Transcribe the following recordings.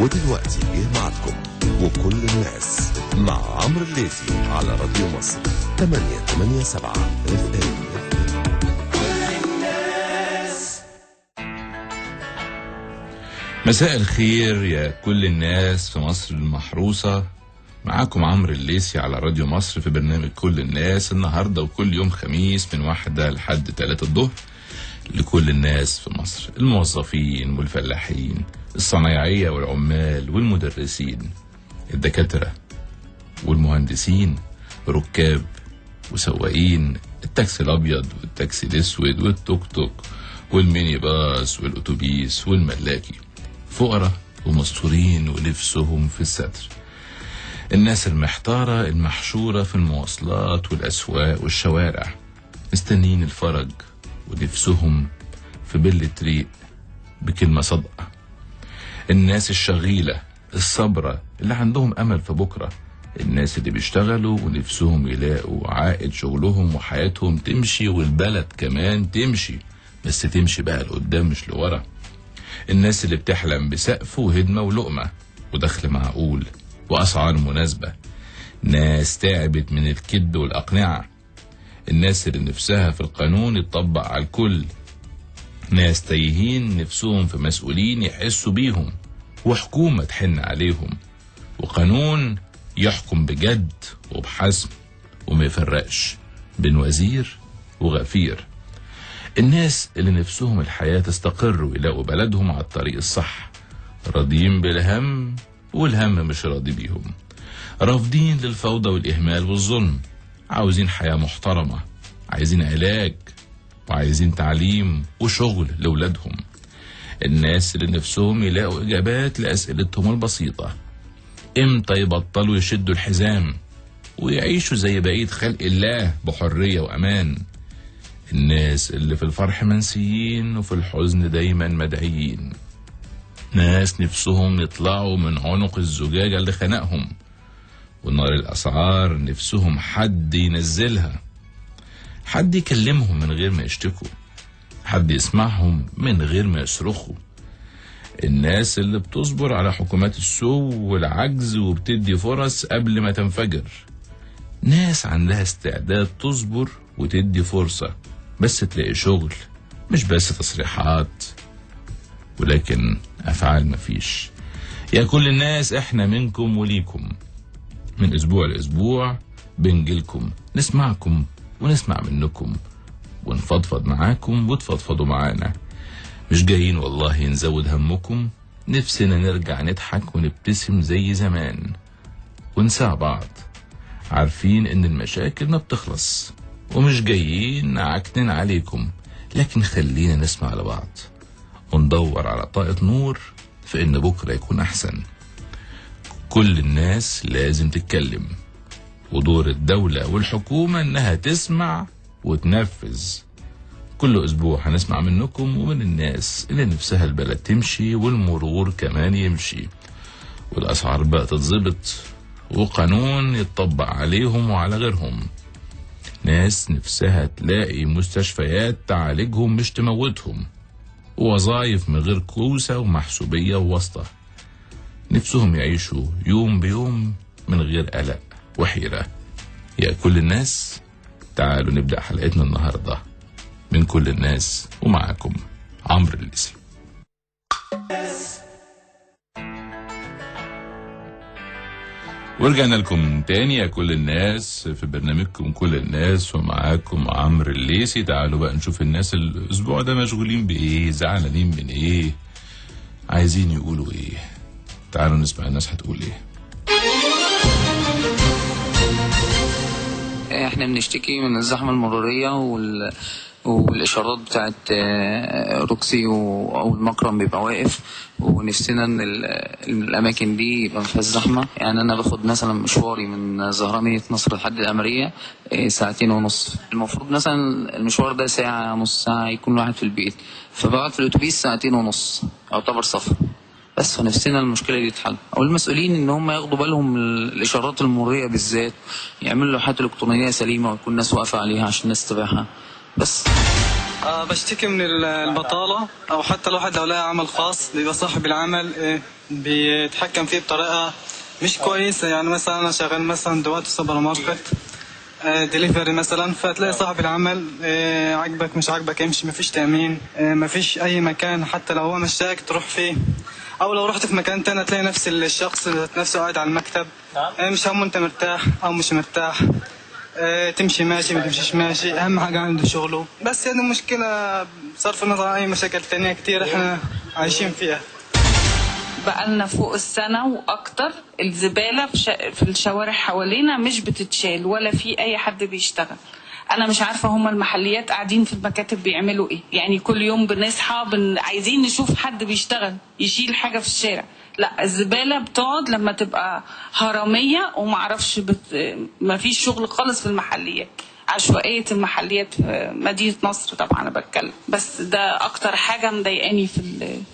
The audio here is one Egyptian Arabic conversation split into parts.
ودلوقتي جه معكم وكل الناس مع عمرو الليثي على راديو مصر 887 اف ام مساء الخير يا كل الناس في مصر المحروسة معاكم عمرو الليثي على راديو مصر في برنامج كل الناس النهاردة وكل يوم خميس من واحدة لحد تلاتة الظهر لكل الناس في مصر الموظفين والفلاحين الصنايعية والعمال والمدرسين الدكاترة والمهندسين ركاب وسواقين التاكسي الأبيض والتاكسي الأسود والتوك توك والميني باص والأتوبيس والملاكي فقراء ومستورين ونفسهم في الستر الناس المحتارة المحشورة في المواصلات والأسواق والشوارع مستنين الفرج ونفسهم في بل ريق بكلمة صادقة الناس الشغيلة الصبرة اللي عندهم أمل في بكرة الناس اللي بيشتغلوا ونفسهم يلاقوا عائد شغلهم وحياتهم تمشي والبلد كمان تمشي بس تمشي بقى لقدام مش لورا الناس اللي بتحلم بسقف وهدمة ولقمة ودخل معقول وأسعار مناسبة ناس تعبت من الكذب والأقنعة الناس اللي نفسها في القانون يتطبق على الكل ناس تايهين نفسهم في مسؤولين يحسوا بيهم وحكومة تحن عليهم وقانون يحكم بجد وبحسم وما يفرقش بين وزير وغفير الناس اللي نفسهم الحياة تستقر ويلاقوا بلدهم على الطريق الصح راضيين بالهم والهم مش راضي بيهم رافضين للفوضى والإهمال والظلم عاوزين حياة محترمة عايزين علاج وعايزين تعليم وشغل لولادهم الناس اللي نفسهم يلاقوا إجابات لأسئلتهم البسيطة إمتى يبطلوا يشدوا الحزام ويعيشوا زي بقية خلق الله بحرية وأمان الناس اللي في الفرح منسيين وفي الحزن دايما مدعيين ناس نفسهم يطلعوا من عنق الزجاجة اللي خنقهم ونار الأسعار نفسهم حد ينزلها حد يكلمهم من غير ما يشتكوا حد يسمعهم من غير ما يصرخوا الناس اللي بتصبر على حكومات السوء والعجز وبتدي فرص قبل ما تنفجر ناس عندها استعداد تصبر وتدي فرصة بس تلاقي شغل مش بس تصريحات ولكن أفعال مفيش يا كل الناس احنا منكم وليكم من أسبوع لأسبوع بنجيلكم نسمعكم ونسمع منكم ونفضفض معاكم وتفضفضوا معانا مش جايين والله نزود همكم نفسنا نرجع نضحك ونبتسم زي زمان ونساع بعض عارفين ان المشاكل ما بتخلص ومش جايين نعكنن عليكم لكن خلينا نسمع لبعض وندور على طاقة نور في ان بكرة يكون احسن كل الناس لازم تتكلم ودور الدولة والحكومة انها تسمع وتنفذ كل اسبوع هنسمع منكم ومن الناس اللي نفسها البلد تمشي والمرور كمان يمشي والاسعار بقى تتظبط وقانون يتطبق عليهم وعلى غيرهم ناس نفسها تلاقي مستشفيات تعالجهم مش تموتهم ووظايف من غير كوسة ومحسوبية وواسطة نفسهم يعيشوا يوم بيوم من غير قلق وحيرة يا كل الناس تعالوا نبدأ حلقتنا النهاردة من كل الناس ومعاكم عمرو الليثي ورجعنا لكم تاني يا كل الناس في برنامجكم كل الناس ومعاكم عمرو الليثي تعالوا بقى نشوف الناس الاسبوع ده مشغولين بايه زعلانين من ايه عايزين يقولوا ايه تعالوا نسمع الناس هتقول ايه احنا بنشتكي من الزحمة المرورية وال... والإشارات بتاعت آه، روكسي و- أو المكرم بيبقى واقف ونفسنا إن ال- الأماكن دي يبقى مفيهاش زحمة يعني أنا باخد مثلا مشواري من زهرانية نصر لحد الأمرية آه، ساعتين ونص المفروض مثلا المشوار ده ساعة نص ساعة يكون الواحد في البيت فبقعد في الأتوبيس ساعتين ونص يعتبر سفر بس فنفسنا المشكله دي تتحل او المسؤولين ان هم ياخدوا بالهم من الاشارات المروريه بالذات يعملوا لوحات الكترونيه سليمه ويكون الناس واقفه عليها عشان الناس تتابعها بس آه بشتكي من ال- البطالة أو حتى الواحد لو لقى عمل خاص بيبقى صاحب العمل إيه بيتحكم فيه بطريقة مش كويسة يعني مثلا أنا شغال مثلا دلوقتي سوبر ماركت آه ديليفري مثلا فتلاقي صاحب العمل آه عاجبك مش عاجبك امشي مفيش تأمين آه مفيش أي مكان حتى لو هو مشاك تروح فيه أو لو رحت في مكان تاني تلاقي نفس الشخص ذات نفسه قاعد على المكتب آه مش همه أنت مرتاح أو مش مرتاح آه، تمشي ماشي ما تمشيش ماشي اهم حاجه عنده شغله بس يعني المشكله بصرف النظر عن اي مشاكل تانية كتير احنا عايشين فيها بقالنا فوق السنة وأكتر الزبالة في, شا... في الشوارع حوالينا مش بتتشال ولا في أي حد بيشتغل أنا مش عارفة هما المحليات قاعدين في المكاتب بيعملوا إيه يعني كل يوم بنصحى بن... عايزين نشوف حد بيشتغل يشيل حاجة في الشارع لا الزبالة بتقعد لما تبقى هرمية ومعرفش بت... مفيش شغل خالص في المحليات عشوائية المحليات في مدينة نصر طبعا أنا بتكلم بس ده أكتر حاجة مضايقاني في ال...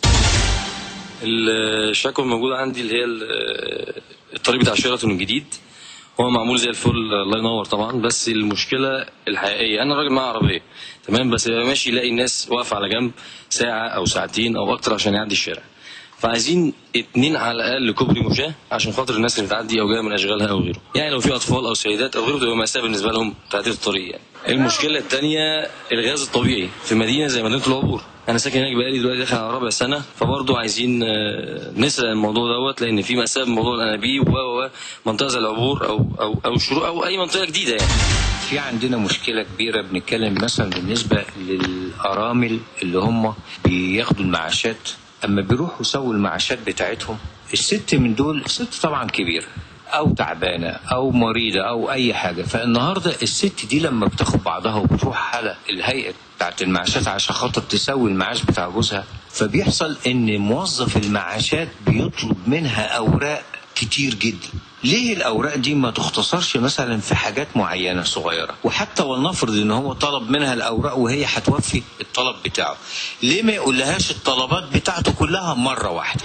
الشكوى الموجودة عندي اللي هي ال- الطريق بتاع شيراتون الجديد هو معمول زي الفل الله ينور طبعا بس المشكلة الحقيقية أنا راجل معايا عربية تمام بس يبقى ماشي يلاقي الناس واقفة على جنب ساعة أو ساعتين أو أكتر عشان يعدي الشارع فعايزين اتنين على الأقل كوبري مشاة عشان خاطر الناس اللي بتعدي أو جاية من أشغالها أو غيره يعني لو في أطفال أو سيدات أو غيره تبقى مأساة بالنسبة لهم تعديل الطريق يعني المشكلة التانية الغاز الطبيعي في مدينة زي مدينة العبور أنا ساكن هناك بقالي دلوقتي داخل على رابع سنة فبرضه عايزين آه، نسرق الموضوع دوت لأن في مأساة بموضوع الأنابيب و و منطقة زي العبور أو أو أو الشروق أو أي منطقة جديدة يعني في عندنا مشكلة كبيرة بنتكلم مثلا بالنسبة للأرامل اللي هم بياخدوا المعاشات أما بيروحوا يسووا المعاشات بتاعتهم الست من دول ست طبعا كبيرة أو تعبانة أو مريضة أو أي حاجة فالنهاردة الست دي لما بتاخد بعضها وبتروح على الهيئة بتاعت المعاشات عشان خاطر تسوي المعاش بتاع جوزها فبيحصل إن موظف المعاشات بيطلب منها أوراق كتير جدا ليه الاوراق دي ما تختصرش مثلا في حاجات معينه صغيره وحتى ولنفرض ان هو طلب منها الاوراق وهي هتوفي الطلب بتاعه ليه ما يقولهاش الطلبات بتاعته كلها مره واحده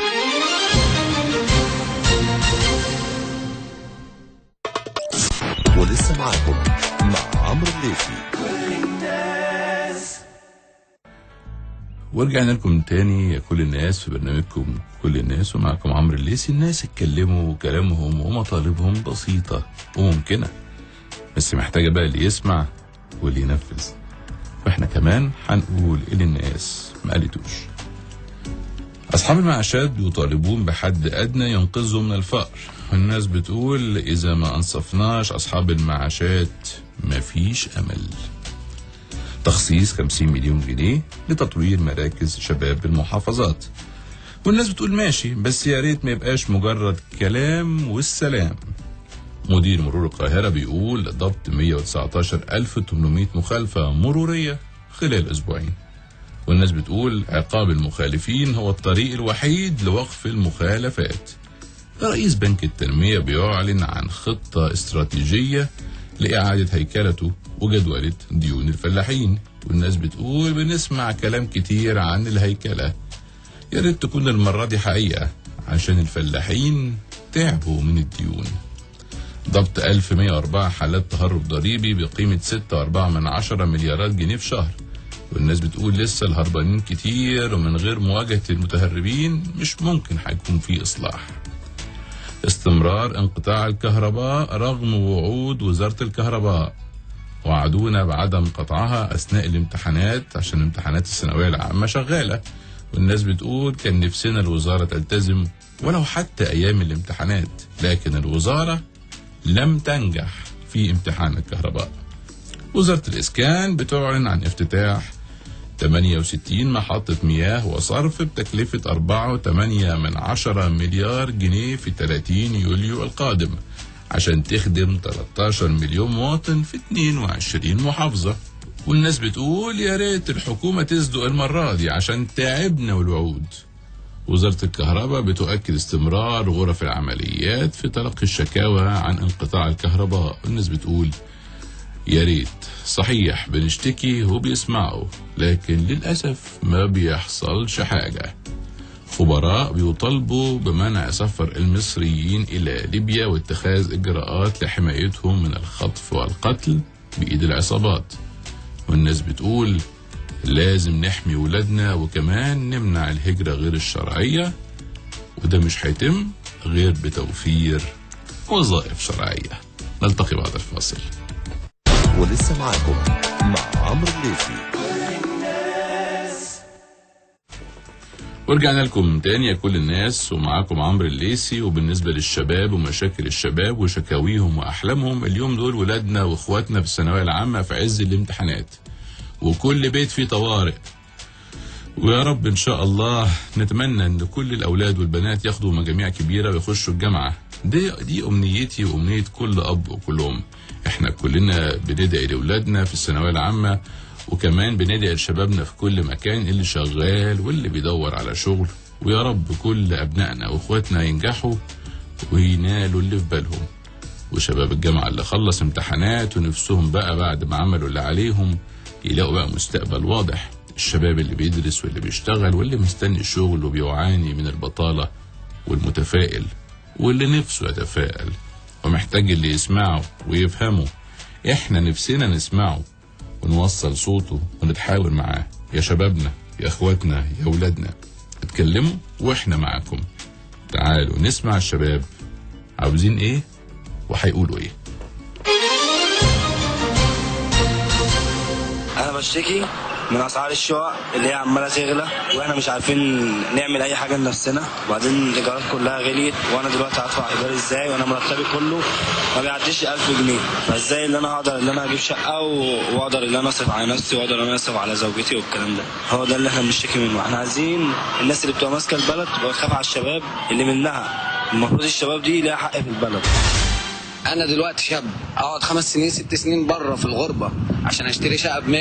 ولسه معاكم مع عمرو الليثي ورجعنا لكم تاني يا كل الناس في برنامجكم كل الناس ومعكم عمرو الليثي الناس اتكلموا وكلامهم ومطالبهم بسيطة وممكنة بس محتاجة بقى اللي يسمع واللي ينفذ فاحنا كمان هنقول اللي الناس ما قالتوش أصحاب المعاشات بيطالبون بحد أدنى ينقذهم من الفقر والناس بتقول إذا ما أنصفناش أصحاب المعاشات مفيش أمل تخصيص 50 مليون جنيه لتطوير مراكز شباب المحافظات والناس بتقول ماشي بس يا ريت ما يبقاش مجرد كلام والسلام مدير مرور القاهرة بيقول ضبط 119800 مخالفة مرورية خلال أسبوعين والناس بتقول عقاب المخالفين هو الطريق الوحيد لوقف المخالفات رئيس بنك التنمية بيعلن عن خطة استراتيجية لإعادة هيكلته وجدولة ديون الفلاحين والناس بتقول بنسمع كلام كتير عن الهيكلة يا ريت تكون المرة دي حقيقة عشان الفلاحين تعبوا من الديون ضبط 1104 حالات تهرب ضريبي بقيمة 6.4 من عشرة مليارات جنيه في شهر والناس بتقول لسه الهربانين كتير ومن غير مواجهة المتهربين مش ممكن هيكون في إصلاح استمرار انقطاع الكهرباء رغم وعود وزارة الكهرباء وعدونا بعدم قطعها أثناء الامتحانات عشان امتحانات الثانوية العامة شغالة والناس بتقول كان نفسنا الوزارة تلتزم ولو حتى أيام الامتحانات لكن الوزارة لم تنجح في امتحان الكهرباء وزارة الإسكان بتعلن عن افتتاح 68 محطة مياه وصرف بتكلفة 4.8 من عشرة مليار جنيه في 30 يوليو القادم عشان تخدم 13 مليون مواطن في 22 محافظة والناس بتقول يا ريت الحكومة تصدق المرة دي عشان تعبنا والوعود وزارة الكهرباء بتؤكد استمرار غرف العمليات في تلقي الشكاوى عن انقطاع الكهرباء والناس بتقول يا ريت صحيح بنشتكي وبيسمعوا لكن للأسف ما بيحصلش حاجة خبراء بيطالبوا بمنع سفر المصريين إلى ليبيا واتخاذ إجراءات لحمايتهم من الخطف والقتل بإيد العصابات والناس بتقول لازم نحمي ولادنا وكمان نمنع الهجرة غير الشرعية وده مش هيتم غير بتوفير وظائف شرعية نلتقي بعد الفاصل ولسه معاكم مع عمرو الليثي ورجعنا لكم تاني يا كل الناس ومعاكم عمرو الليسي وبالنسبة للشباب ومشاكل الشباب وشكاويهم وأحلامهم اليوم دول ولادنا وإخواتنا في الثانوية العامة في عز الامتحانات وكل بيت فيه طوارئ ويا رب إن شاء الله نتمنى إن كل الأولاد والبنات ياخدوا مجاميع كبيرة ويخشوا الجامعة دي دي أمنيتي وأمنية كل أب وكل أم إحنا كلنا بندعي لأولادنا في الثانوية العامة وكمان بندعي لشبابنا في كل مكان اللي شغال واللي بيدور على شغل ويا رب كل أبنائنا وإخواتنا ينجحوا وينالوا اللي في بالهم وشباب الجامعة اللي خلص امتحانات ونفسهم بقى بعد ما عملوا اللي عليهم يلاقوا بقى مستقبل واضح الشباب اللي بيدرس واللي بيشتغل واللي مستني شغل وبيعاني من البطالة والمتفائل واللي نفسه يتفائل ومحتاج اللي يسمعه ويفهمه احنا نفسنا نسمعه ونوصل صوته ونتحاور معاه يا شبابنا يا اخواتنا يا ولادنا اتكلموا واحنا معاكم تعالوا نسمع الشباب عاوزين ايه وهيقولوا ايه انا بشتكي من اسعار الشقق اللي هي عماله تغلى واحنا مش عارفين نعمل اي حاجه لنفسنا وبعدين الايجارات كلها غليت وانا دلوقتي هدفع ايجار ازاي وانا مرتبي كله ما بيعديش 1000 جنيه فازاي اللي انا هقدر اللي انا اجيب شقه و- واقدر اللي انا اصرف على نفسي واقدر اللي انا اصرف على زوجتي والكلام ده هو ده اللي احنا بنشتكي منه احنا عايزين الناس اللي بتبقى ماسكه البلد تبقى تخاف على الشباب اللي منها المفروض الشباب دي ليها حق في البلد انا دلوقتي شاب اقعد خمس سنين ست سنين بره في الغربه عشان اشتري شقه ب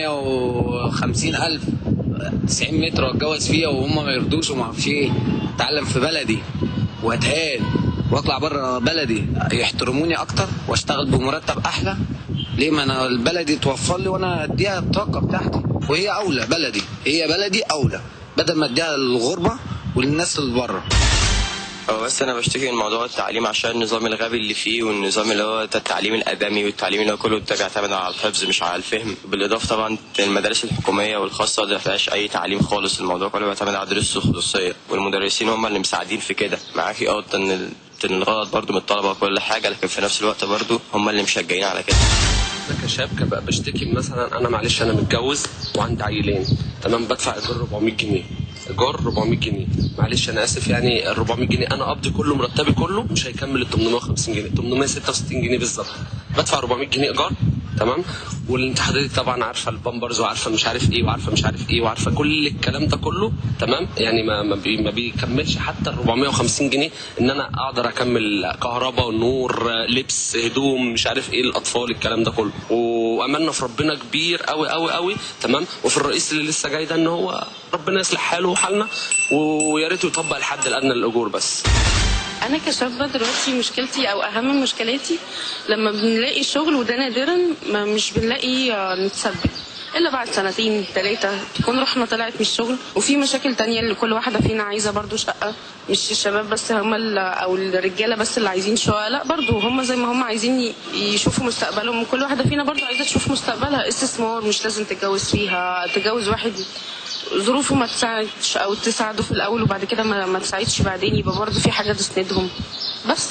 150 الف 90 متر واتجوز فيها وهم ما يرضوش وما اعرفش ايه اتعلم في بلدي واتهان واطلع بره بلدي يحترموني اكتر واشتغل بمرتب احلى ليه ما انا البلدي توفر لي وانا اديها الطاقه بتاعتي وهي اولى بلدي هي بلدي اولى بدل ما اديها للغربه وللناس اللي بره هو بس انا بشتكي من موضوع التعليم عشان النظام الغبي اللي فيه والنظام اللي هو التعليم الادمي والتعليم اللي هو كله بيعتمد على الحفظ مش على الفهم بالاضافه طبعا المدارس الحكوميه والخاصه ما فيهاش اي تعليم خالص الموضوع كله بيعتمد على دروس الخصوصيه والمدرسين هم اللي مساعدين في كده معاكي اه ان ال- ان الغلط برضو من الطلبه وكل حاجه لكن في نفس الوقت برضو هم اللي مشجعين على كده انا كشاب كبقى بشتكي مثلا انا معلش انا متجوز وعندي عيلين تمام بدفع ايجار 400 جنيه ايجار 400 جنيه معلش انا اسف يعني ال 400 جنيه انا قبضي كله مرتبي كله مش هيكمل ال 850 جنيه 866 جنيه بالظبط بدفع 400 جنيه ايجار تمام واللي انت حضرتك طبعا عارفه البامبرز وعارفه مش عارف ايه وعارفه مش عارف ايه وعارفه كل الكلام ده كله تمام يعني ما ما, بي ما بيكملش حتى ال 450 جنيه ان انا اقدر اكمل كهرباء ونور لبس هدوم مش عارف ايه الاطفال الكلام ده كله واملنا في ربنا كبير قوي قوي قوي تمام وفي الرئيس اللي لسه جاي ده ان هو ربنا يصلح حاله وحالنا ويا ريت يطبق الحد الادنى للاجور بس انا كشابه دلوقتي مشكلتي او اهم مشكلاتي لما بنلاقي شغل وده نادرا ما مش بنلاقي آه، نتثبت الا بعد سنتين ثلاثه تكون روحنا طلعت من الشغل وفي مشاكل تانية اللي كل واحده فينا عايزه برضو شقه مش الشباب بس هم ال- او الرجاله بس اللي عايزين شقه لا برضو هم زي ما هم عايزين ي- يشوفوا مستقبلهم كل واحده فينا برضو عايزه تشوف مستقبلها استثمار مش لازم تتجوز فيها تتجوز واحد ظروفه ما تساعدش او تساعده في الاول وبعد كده ما, ما تساعدش بعدين يبقى برضه في حاجه تسندهم بس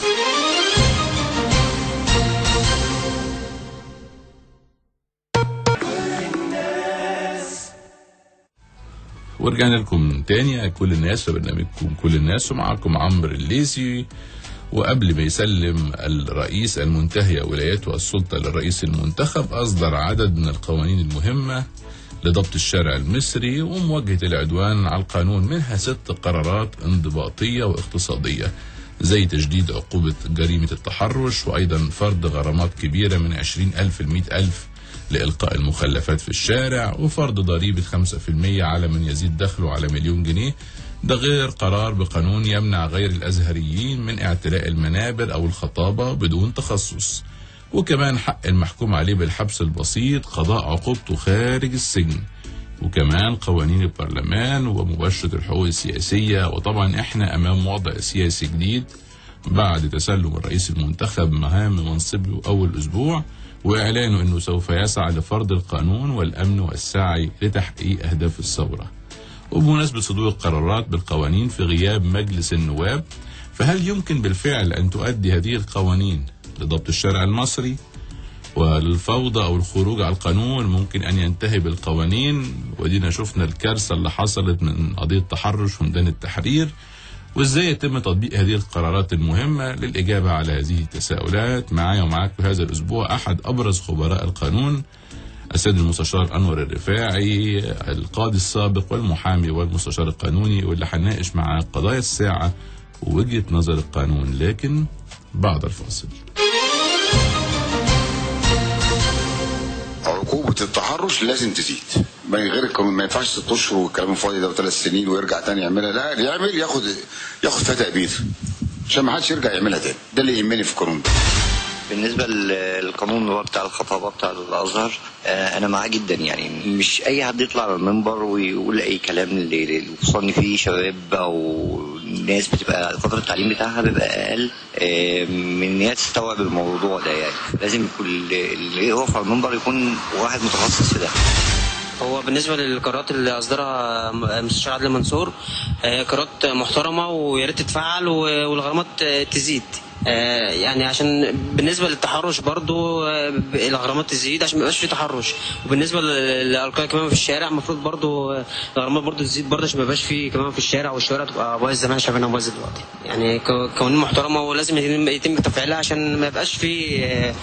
ورجعنا لكم تاني يا كل الناس في برنامجكم كل الناس ومعاكم عمرو الليسي وقبل ما يسلم الرئيس المنتهي ولايته السلطة للرئيس المنتخب أصدر عدد من القوانين المهمة لضبط الشارع المصري ومواجهة العدوان على القانون منها ست قرارات انضباطية واقتصادية زي تجديد عقوبة جريمة التحرش وأيضا فرض غرامات كبيرة من 20 ألف ل 100 ألف لإلقاء المخلفات في الشارع وفرض ضريبة 5% على من يزيد دخله على مليون جنيه ده غير قرار بقانون يمنع غير الأزهريين من اعتلاء المنابر أو الخطابة بدون تخصص وكمان حق المحكوم عليه بالحبس البسيط قضاء عقوبته خارج السجن وكمان قوانين البرلمان ومباشرة الحقوق السياسية وطبعا احنا أمام وضع سياسي جديد بعد تسلم الرئيس المنتخب مهام منصبه أول أسبوع وإعلانه أنه سوف يسعى لفرض القانون والأمن والسعي لتحقيق أهداف الثورة وبمناسبة صدور القرارات بالقوانين في غياب مجلس النواب فهل يمكن بالفعل أن تؤدي هذه القوانين لضبط الشارع المصري وللفوضى أو الخروج على القانون ممكن أن ينتهي بالقوانين ودينا شفنا الكارثة اللي حصلت من قضية تحرش في ميدان التحرير وازاي يتم تطبيق هذه القرارات المهمة للإجابة على هذه التساؤلات معايا ومعاكم هذا الأسبوع أحد أبرز خبراء القانون السيد المستشار أنور الرفاعي القاضي السابق والمحامي والمستشار القانوني واللي هنناقش معاه قضايا الساعة ووجهة نظر القانون لكن بعد الفاصل عقوبة التحرش لازم تزيد ما غير القانون ما ينفعش ست اشهر والكلام الفاضي ده وثلاث سنين ويرجع تاني يعملها لا اللي يعمل ياخد ياخد فيها تأبيد عشان ما حدش يرجع يعملها تاني ده اللي يهمني في القانون ده بالنسبة للقانون اللي هو بتاع الخطابة بتاع الأزهر آه، أنا معاه جدا يعني مش أي حد يطلع على المنبر ويقول أي كلام اللي- اللي- خصوصا إن في شباب أو ناس بتبقى فترة التعليم بتاعها بيبقى أقل آه، من إن هي تستوعب الموضوع ده يعني لازم يكون اللي اللي يقف على المنبر يكون واحد متخصص في ده هو بالنسبه للقرارات اللي اصدرها مستشار عادل منصور آه، قرارات محترمه ويا ريت تتفعل و- والغرامات آه، تزيد آه، يعني عشان بالنسبه للتحرش برضو آه، ب- الغرامات تزيد عشان ما يبقاش في تحرش وبالنسبه لل- للالقاء كمان في الشارع المفروض برضو آه، الغرامات برضو تزيد برضو عشان ما يبقاش في كمان في الشارع والشوارع تبقى بايظ زي ما احنا شايفينها بايظه دلوقتي يعني ك- قوانين محترمه ولازم يتم, يتم تفعيلها عشان ما يبقاش في آه،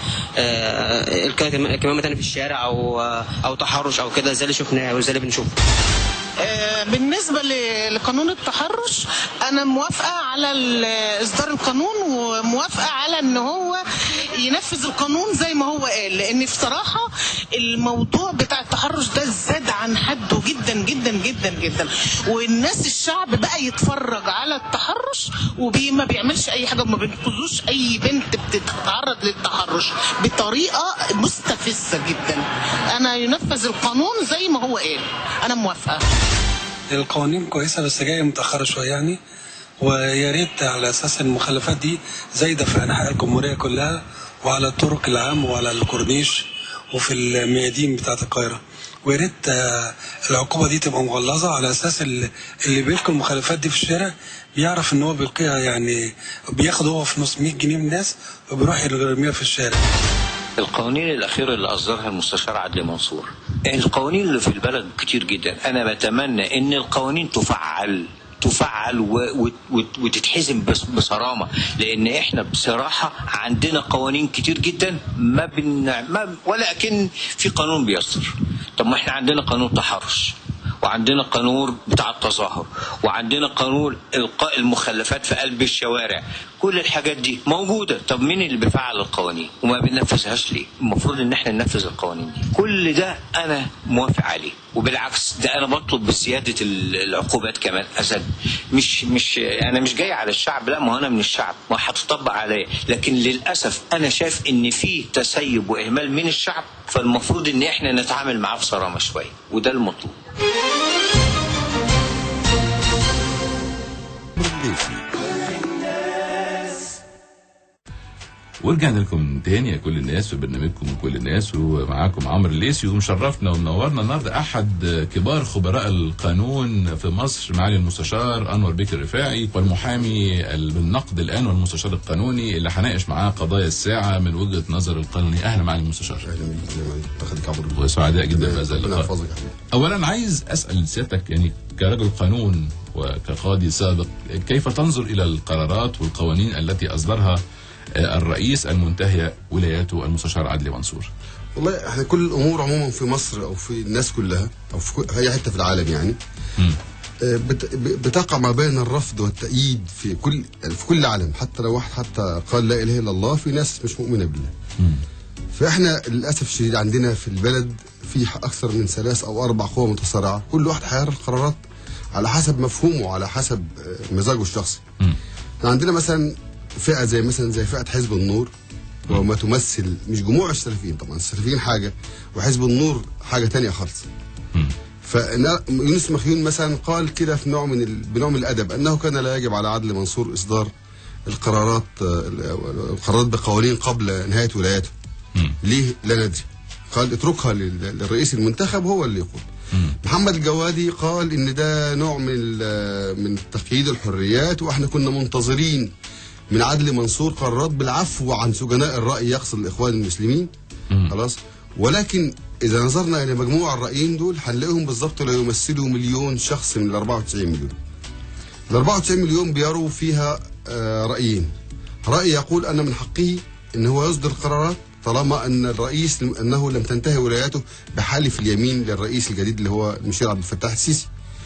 آه، القاء كم- كمامه تاني في الشارع او آه، او تحرش او كده زي اللي شفناه وزي اللي بنشوفه آه، بالنسبة ل- لقانون التحرش أنا موافقة على ال- إصدار القانون وموافقة على إن هو ينفذ القانون زي ما هو قال لأن بصراحة الموضوع بتاع التحرش ده زاد عن حده جدا جدا جدا جدا والناس الشعب بقى يتفرج على التحرش وما بيعملش أي حاجة وما بينقذوش أي بنت بتتعرض للتحرش بطريقة مستفزة جدا أنا ينفذ القانون زي ما هو قال أنا موافقة القوانين كويسة بس جاية متأخرة شوية يعني ويا ريت على أساس المخلفات دي زايدة في أنحاء الجمهورية كلها وعلى الطرق العام وعلى الكورنيش وفي الميادين بتاعة القاهرة ويا ريت آه، العقوبة دي تبقى مغلظة على أساس ال- اللي بيلقي المخلفات دي في الشارع بيعرف إن هو بيلقيها يعني بياخد هو في نص 100 جنيه من الناس وبيروح يرميها في الشارع القوانين الأخيرة اللي أصدرها المستشار عدلي منصور القوانين اللي في البلد كتير جدا أنا بتمنى إن القوانين تفعل تفعل و... و... و... وتتحزم بس... بصرامة لأن إحنا بصراحة عندنا قوانين كتير جدا ما بن... ما ولكن في قانون بيصدر طب ما إحنا عندنا قانون تحرش وعندنا قانون بتاع التظاهر وعندنا قانون القاء المخلفات في قلب الشوارع كل الحاجات دي موجوده طب مين اللي بيفعل القوانين وما بننفذهاش ليه المفروض ان احنا ننفذ القوانين دي كل ده انا موافق عليه وبالعكس ده انا بطلب بزياده ال- العقوبات كمان اشد مش مش انا مش جاي على الشعب لا ما هو انا من الشعب ما هتطبق عليا لكن للاسف انا شايف ان في تسيب واهمال من الشعب فالمفروض ان احنا نتعامل معاه بصرامه شويه وده المطلوب ورجعنا لكم تاني يا كل الناس في برنامجكم كل الناس ومعاكم عمرو الليسي ومشرفنا ومنورنا النهارده احد كبار خبراء القانون في مصر معالي المستشار انور بكر الرفاعي والمحامي بالنقد الان والمستشار القانوني اللي هناقش معاه قضايا الساعه من وجهه نظر القانوني اهلا معالي المستشار اهلا بك وسعداء جدا بهذا اللقاء اولا عايز اسال سيادتك يعني كرجل قانون وكقاضي سابق كيف تنظر الى القرارات والقوانين التي اصدرها الرئيس المنتهية ولايته المستشار عدلي منصور والله احنا كل الامور عموما في مصر او في الناس كلها او في كل- في اي حته في العالم يعني آه، بت- ب- بتقع ما بين الرفض والتأييد في كل يعني في كل العالم حتى لو واحد حتى قال لا اله الا الله في ناس مش مؤمنه بالله فاحنا للاسف الشديد عندنا في البلد في ح- اكثر من ثلاث او اربع قوى متصارعه كل واحد هيرى القرارات على حسب مفهومه وعلى حسب آه، مزاجه الشخصي عندنا مثلا فئه زي مثلا زي فئه حزب النور وما تمثل مش جموع السلفيين طبعا السلفيين حاجه وحزب النور حاجه تانية خالص فيونس مخيون مثلا قال كده في نوع من ال... بنوع من الادب انه كان لا يجب على عدل منصور اصدار القرارات آه، القرارات بقوانين قبل نهايه ولايته ليه لا ندري قال اتركها لل- للرئيس المنتخب هو اللي يقول محمد الجوادي قال ان ده نوع من ال- من تقييد الحريات واحنا كنا منتظرين من عدلي منصور قرارات بالعفو عن سجناء الراي يقصد الاخوان المسلمين خلاص ولكن اذا نظرنا الى مجموع الرايين دول هنلاقيهم بالظبط لا يمثلوا مليون شخص من ال 94 مليون ال 94 مليون بيروا فيها آه، رايين راي يقول ان من حقه ان هو يصدر قرارات طالما ان الرئيس انه لم تنتهي ولاياته بحلف اليمين للرئيس الجديد اللي هو المشير عبد الفتاح السيسي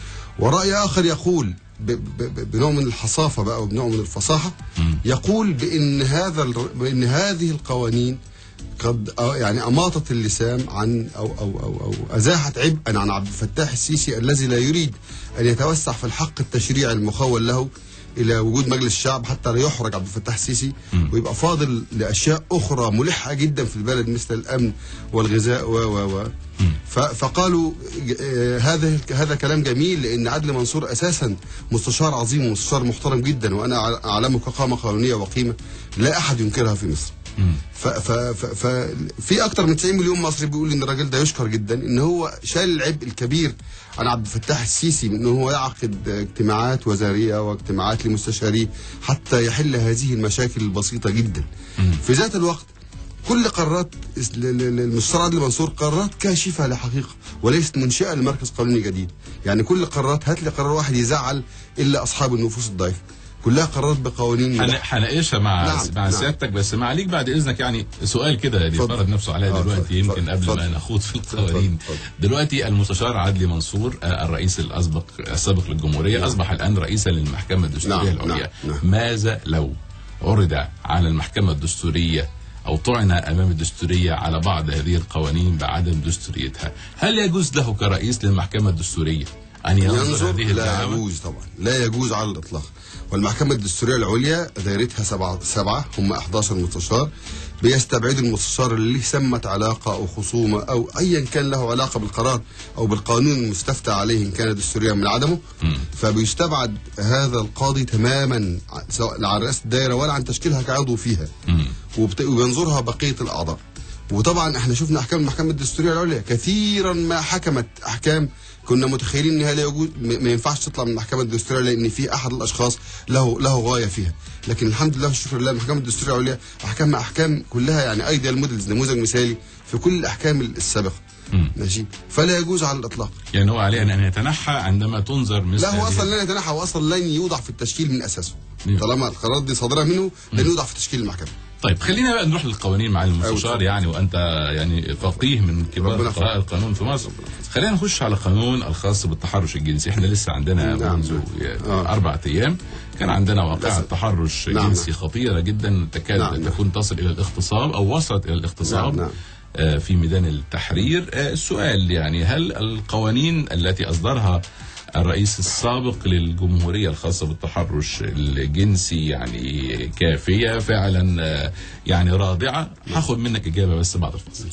ورأي آخر يقول ب- ب- ب- بنوع من الحصافة بقى وبنوع من الفصاحة يقول بأن هذا الر- بأن هذه القوانين قد آه يعني أماطت اللسان عن أو أو أو, أو أزاحت عبئا عن عبد الفتاح السيسي الذي لا يريد أن يتوسع في الحق التشريعي المخول له إلى وجود مجلس الشعب حتى لا يحرج عبد الفتاح السيسي ويبقى فاضل لأشياء أخرى ملحة جدا في البلد مثل الأمن والغذاء و و و ف- فقالوا آه، هذا هذا كلام جميل لان عدلي منصور اساسا مستشار عظيم ومستشار محترم جدا وانا أع- اعلمه كقامه قانونيه وقيمه لا احد ينكرها في مصر. ف ف ف ف في اكتر من 90 مليون مصري بيقول ان الراجل ده يشكر جدا ان هو شال العبء الكبير عن عبد الفتاح السيسي من ان هو يعقد اجتماعات وزاريه واجتماعات لمستشاريه حتى يحل هذه المشاكل البسيطه جدا. في ذات الوقت كل قرارات ال- ال- ال- المستشار عادل منصور قرارات كاشفه لحقيقه وليست منشاه لمركز قانوني جديد يعني كل قرارات هات لي قرار واحد يزعل الا اصحاب النفوس الضعيفه كلها قرارات بقوانين هن- هناقشها مع نعم، مع نعم. سيادتك بس معليك بعد اذنك يعني سؤال كده بيفرض نفسه عليا آه، دلوقتي اتفضل، يمكن قبل اتفضل. ما نخوض في القوانين دلوقتي المستشار عدلي منصور آه، الرئيس الاسبق السابق للجمهوريه نعم. اصبح الان رئيسا للمحكمه الدستوريه نعم، العليا نعم، ماذا لو عرض على المحكمه الدستوريه او طعن امام الدستوريه على بعض هذه القوانين بعدم دستوريتها هل يجوز له كرئيس للمحكمه الدستوريه ان ينظر, ينظر هذه لا الدعاوى يجوز طبعا لا يجوز على الاطلاق والمحكمه الدستوريه العليا دايرتها سبعه سبعه هم 11 مستشار بيستبعدوا المستشار اللي له سمة علاقه او خصومه او ايا كان له علاقه بالقرار او بالقانون المستفتى عليه ان كان دستوريا من عدمه فبيستبعد هذا القاضي تماما ع- سواء لا عن رئاسه الدائره ولا عن تشكيلها كعضو فيها وبت- وبينظرها بقيه الاعضاء وطبعا احنا شفنا احكام المحكمه الدستوريه العليا كثيرا ما حكمت احكام كنا متخيلين انها لا يجوز م- ما ينفعش تطلع من المحكمه الدستوريه لان في احد الاشخاص له له غايه فيها لكن الحمد لله والشكر لله المحكمه الدستوريه العليا احكامها احكام كلها يعني ايديال موديلز نموذج مثالي في كل الاحكام السابقه ماشي فلا يجوز على الاطلاق يعني هو عليه ان يتنحى عندما تنظر مثل لا هو هذه اصلا لن يتنحى واصلا لن يوضع في التشكيل من اساسه طالما القرارات دي صادره منه لن يوضع في تشكيل المحكمه طيب خلينا بقى نروح للقوانين مع المستشار يعني وانت يعني فقيه من كبار ربنا فقهاء القانون في مصر خلينا نخش على القانون الخاص بالتحرش الجنسي احنا لسه عندنا نعم. منذ اربع ايام كان عندنا واقعه تحرش نعم. جنسي خطيره جدا تكاد نعم. تكون تصل الى الاغتصاب او وصلت الى الاغتصاب نعم. نعم. آه، في ميدان التحرير آه، السؤال يعني هل القوانين التي أصدرها الرئيس السابق للجمهورية الخاصة بالتحرش الجنسي يعني كافية فعلا آه، يعني راضعة هاخد منك إجابة بس بعد الفاصل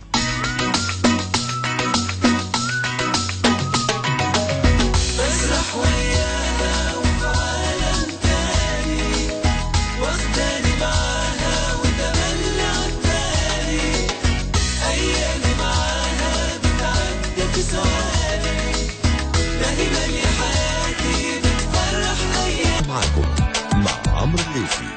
بسرح وياها وفي عالم تاني واخداني معاها وتملي عالتاني أيامي معاها بتعدي في ثواني دايما يا حياتي بتفرح أيام معكم مع عمرو الليثي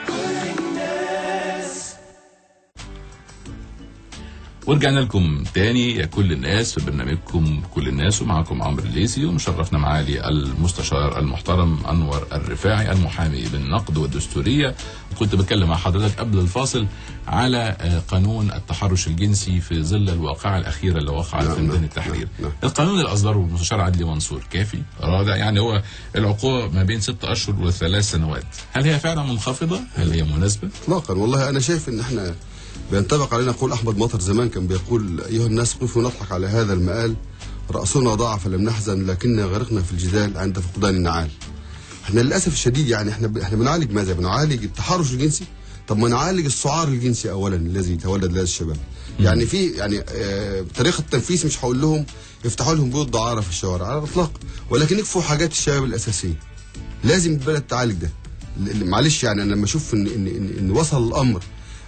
ورجعنا لكم تاني يا كل الناس في برنامجكم كل الناس ومعكم عمرو الليثي ومشرفنا معالي المستشار المحترم انور الرفاعي المحامي بالنقد والدستوريه وكنت بتكلم مع حضرتك قبل الفاصل على آه، قانون التحرش الجنسي في ظل الواقعه الاخيره اللي وقعت في ميدان التحرير القانون اللي اصدره المستشار عدلي منصور كافي رادع يعني هو العقوبه ما بين ست اشهر وثلاث سنوات هل هي فعلا منخفضه هل هي مناسبه اطلاقا والله انا شايف ان احنا بينطبق علينا قول احمد مطر زمان كان بيقول ايها الناس قفوا نضحك على هذا المآل رأسنا ضاع فلم نحزن لكننا غرقنا في الجدال عند فقدان النعال احنا للاسف الشديد يعني احنا ب... احنا بنعالج ماذا بنعالج التحرش الجنسي طب ما نعالج السعار الجنسي اولا الذي تولد لدى الشباب يعني في يعني آه طريقه التنفيذ مش هقول لهم يفتحوا لهم بيوت دعاره في الشوارع على الاطلاق ولكن يكفوا حاجات الشباب الاساسيه لازم البلد تعالج ده ل- ل- معلش يعني انا لما اشوف ان ان ان, إن وصل الامر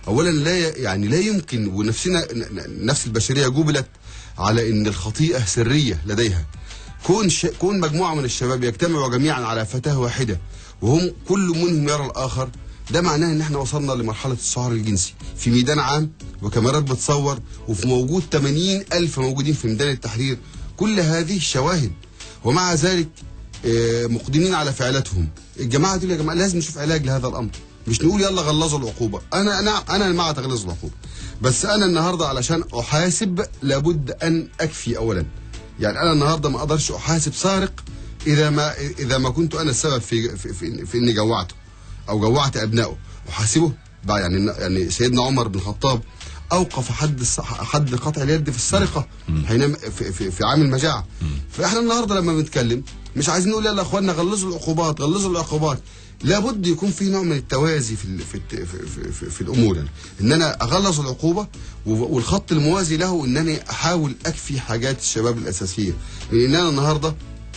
اولا لا ي- يعني لا يمكن ونفسنا ن- ن- نفس البشريه جبلت على ان الخطيئه سريه لديها كون ش... كون مجموعه من الشباب يجتمعوا جميعا على فتاه واحده وهم كل منهم يرى الاخر ده معناه ان احنا وصلنا لمرحله السعر الجنسي في ميدان عام وكاميرات بتصور وفي موجود 80 الف موجودين في ميدان التحرير كل هذه الشواهد ومع ذلك آه، مقدمين على فعلاتهم الجماعه دول يا جماعه لازم نشوف علاج لهذا الامر مش نقول يلا غلظوا العقوبه انا انا انا مع تغليظ العقوبه بس انا النهارده علشان احاسب لابد ان اكفي اولا يعني انا النهارده ما اقدرش احاسب سارق اذا ما اذا ما كنت انا السبب في في, في, في اني جوعته او جوعت ابنائه احاسبه بقى يعني يعني سيدنا عمر بن الخطاب اوقف حد الص- حد قطع اليد في السرقه حينما في, في, في عام المجاعه فاحنا النهارده لما بنتكلم مش عايزين نقول يلا يا اخوانا غلظوا العقوبات غلظوا العقوبات لابد يكون في نوع من التوازي في ال- في الت- في, في, في, في الامور يعني ان انا اغلظ العقوبه و- والخط الموازي له ان انا احاول اكفي حاجات الشباب الاساسيه لان انا النهارده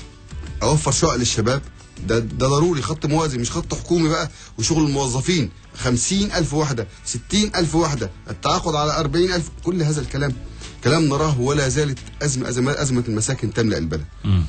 اوفر شقق للشباب ده ده ضروري خط موازي مش خط حكومي بقى وشغل الموظفين خمسين ألف وحدة ستين ألف وحدة التعاقد على أربعين ألف كل هذا الكلام كلام نراه ولا زالت أزمة أزمة, أزمة المساكن تملأ البلد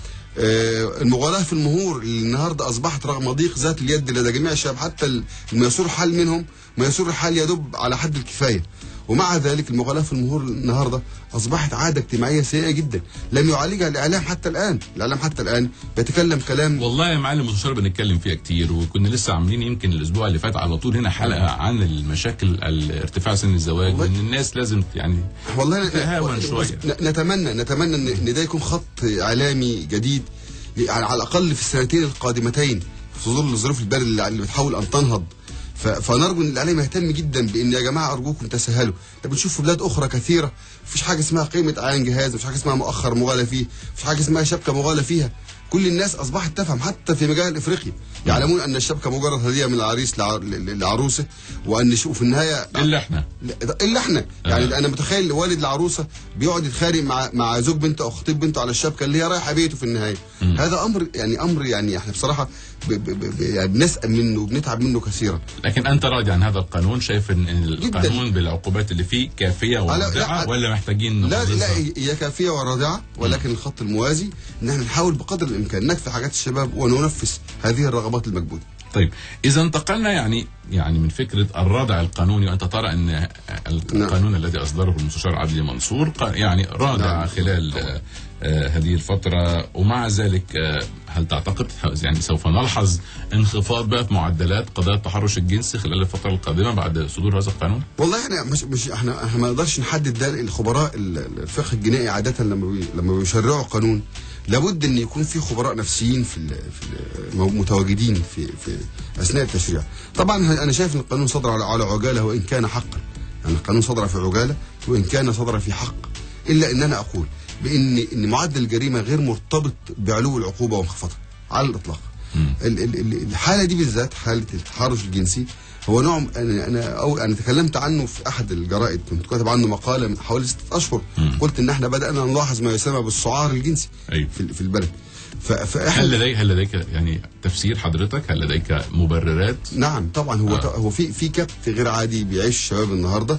آه، المغالاة في المهور اللي النهارده اصبحت رغم ضيق ذات اليد لدى جميع الشباب حتى ال- الميسور حال منهم ميسور الحال يدب على حد الكفايه ومع ذلك المغالاة في المهور النهارده اصبحت عاده اجتماعيه سيئه جدا لم يعالجها الاعلام حتى الان الاعلام حتى الان بيتكلم كلام والله يا معلم مستشار بنتكلم فيها كتير وكنا لسه عاملين يمكن الاسبوع اللي فات على طول هنا حلقه عن المشاكل ال- ارتفاع سن الزواج وان الناس لازم يعني والله تهاون شويه ن- نتمنى نتمنى ان إن ده يكون خط اعلامي جديد يعني على الاقل في السنتين القادمتين في ظل ظروف البلد اللي اللي بتحاول ان تنهض ف- فنرجو ان الاعلام يهتم جدا بان يا جماعه ارجوكم تسهلوا ده بنشوف في بلاد اخرى كثيره مفيش حاجه اسمها قيمه اعيان جهاز مفيش حاجه اسمها مؤخر مغالى فيه مفيش حاجه اسمها شبكه مغالى فيها كل الناس اصبحت تفهم حتى في مجال افريقيا يعلمون ان الشبكه مجرد هديه من العريس لع- ل- لعروسه وان شو- في النهايه الا احنا لا، الا احنا يعني انا متخيل والد العروسه بيقعد يتخانق مع مع زوج بنته او خطيب بنته على الشبكه اللي هي رايحه بيته في النهايه هذا امر يعني امر يعني احنا بصراحه ب ب ب يعني بنسال منه وبنتعب منه كثيرا لكن انت راضي عن هذا القانون شايف ان إن القانون بالعقوبات اللي فيه كافيه لا، ومبدعه لا، ولا محتاجين لا لا نغلظها؟ هي كافيه ورادعه ولكن الخط الموازي ان احنا نحاول بقدر الامكان نكفي حاجات الشباب وننفذ هذه الرغبات المكبوته طيب اذا انتقلنا يعني يعني من فكره الردع القانوني وانت ترى ان القانون الذي اصدره المستشار عدلي منصور قا- يعني رادع نعم. خلال آه، آه، هذه الفتره ومع ذلك آه، هل تعتقد يعني سوف نلحظ انخفاض بقى في معدلات قضايا التحرش الجنسي خلال الفتره القادمه بعد صدور هذا القانون؟ والله احنا مش مش احنا احنا ما نقدرش نحدد ده الخبراء ال- ال- الفقه الجنائي عاده لما بي لما بيشرعوا قانون لابد ان يكون في خبراء نفسيين في ال في ال مو- متواجدين في في اثناء التشريع. طبعا انا شايف ان القانون صدر على على عجاله وان كان حقا. يعني القانون صدر في عجاله وان كان صدر في حق. الا ان انا اقول بان ان معدل الجريمه غير مرتبط بعلو العقوبه وانخفاضها على الاطلاق. ال- ال- ال- الحاله دي بالذات حاله التحرش الجنسي هو نوع انا انا او انا تكلمت عنه في احد الجرائد كنت كاتب عنه مقاله من حوالي ستة اشهر قلت ان احنا بدانا نلاحظ ما يسمى بالسعار الجنسي في, في البلد ف- فاحنا هل لديك هل لديك يعني تفسير حضرتك؟ هل لديك مبررات؟ نعم طبعا هو آه. هو في في كبت غير عادي بيعيش الشباب النهارده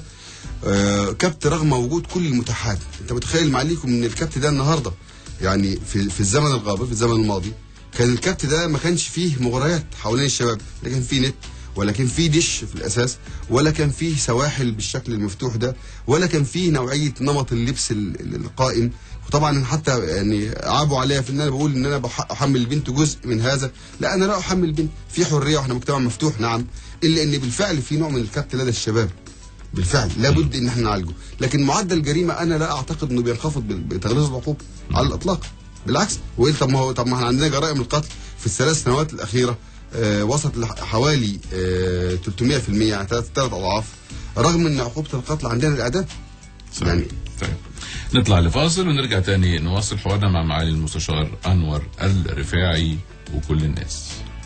آه كبت رغم وجود كل المتاحات انت متخيل معليكم ان الكبت ده النهارده يعني في في الزمن الغابر في الزمن الماضي كان الكبت ده ما كانش فيه مغريات حوالين الشباب لا كان فيه نت ولا كان فيه دش في الاساس ولا كان فيه سواحل بالشكل المفتوح ده ولا كان فيه نوعيه نمط اللبس ال- ال- القائم وطبعا حتى يعني عابوا عليا في ان انا بقول ان انا بح- احمل البنت جزء من هذا لا انا لا احمل البنت في حريه واحنا مجتمع مفتوح نعم الا ان بالفعل في نوع من الكبت لدى الشباب بالفعل لابد ان احنا نعالجه لكن معدل الجريمه انا لا اعتقد انه بينخفض بال- بتغليظ العقوبه على الاطلاق بالعكس وايه طب ما هو طب ما احنا عندنا جرائم القتل في الثلاث سنوات الاخيره آه وصلت لحوالي آه 300% يعني ثلاث ثلاث اضعاف رغم ان عقوبه القتل عندنا الاعدام يعني طيب نطلع لفاصل ونرجع تاني نواصل حوارنا مع معالي المستشار انور الرفاعي وكل الناس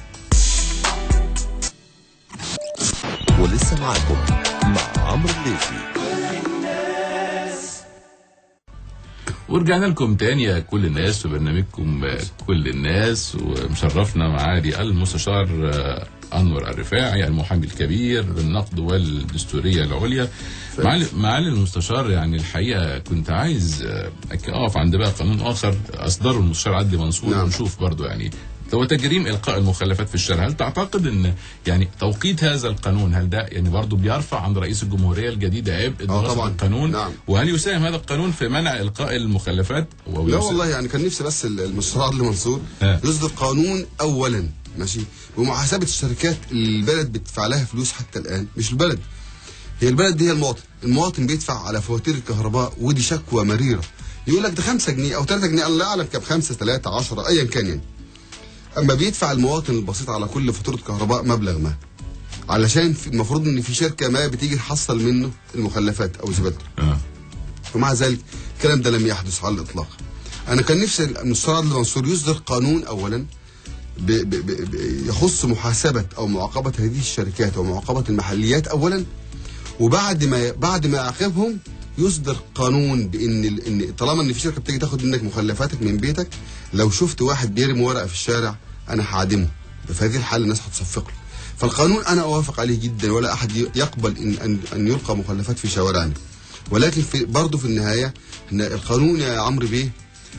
ولسه معاكم مع عمرو الليثي ورجعنا لكم تاني يا كل الناس في برنامجكم آه، كل الناس ومشرفنا معالي المستشار آه، انور الرفاعي المحامي الكبير بالنقد والدستوريه العليا معالي معالي المستشار يعني الحقيقه كنت عايز آه، أك- اقف عند بقى قانون اخر اصدره المستشار عدلي منصور نعم. ونشوف برضو يعني هو تجريم القاء المخلفات في الشارع هل تعتقد ان يعني توقيت هذا القانون هل ده يعني برضو بيرفع عند رئيس الجمهوريه الجديده عبء دراسه طبعاً. القانون نعم. وهل يساهم هذا القانون في منع القاء المخلفات أو لا يساهم- والله يعني كان نفسي بس المستشار عدلي منصور آه. يصدر قانون اولا ماشي بمحاسبه الشركات اللي البلد بتدفع لها فلوس حتى الان مش البلد هي البلد دي هي المواطن المواطن بيدفع على فواتير الكهرباء ودي شكوى مريره يقول لك ده 5 جنيه او 3 جنيه انا لا اعلم كام 5 3 10 ايا كان يعني اما بيدفع المواطن البسيط على كل فاتوره كهرباء مبلغ ما علشان في المفروض ان في شركه ما بتيجي تحصل منه المخلفات او زبالته آه. ومع ذلك الكلام ده لم يحدث على الاطلاق انا كان نفسي المستشار عادل منصور يصدر قانون اولا ب ب ب ب يخص محاسبه او معاقبه هذه الشركات ومعاقبه المحليات اولا وبعد ما بعد ما يعاقبهم يصدر قانون بان ال- ان طالما ان في شركه بتيجي تاخد منك مخلفاتك من بيتك لو شفت واحد بيرمي ورقه في الشارع انا هعدمه في هذه الحاله الناس هتصفق له فالقانون انا اوافق عليه جدا ولا احد ي- يقبل ان ان, أن يلقى مخلفات في شوارعنا ولكن في برضه في النهايه ان القانون يا عمرو بيه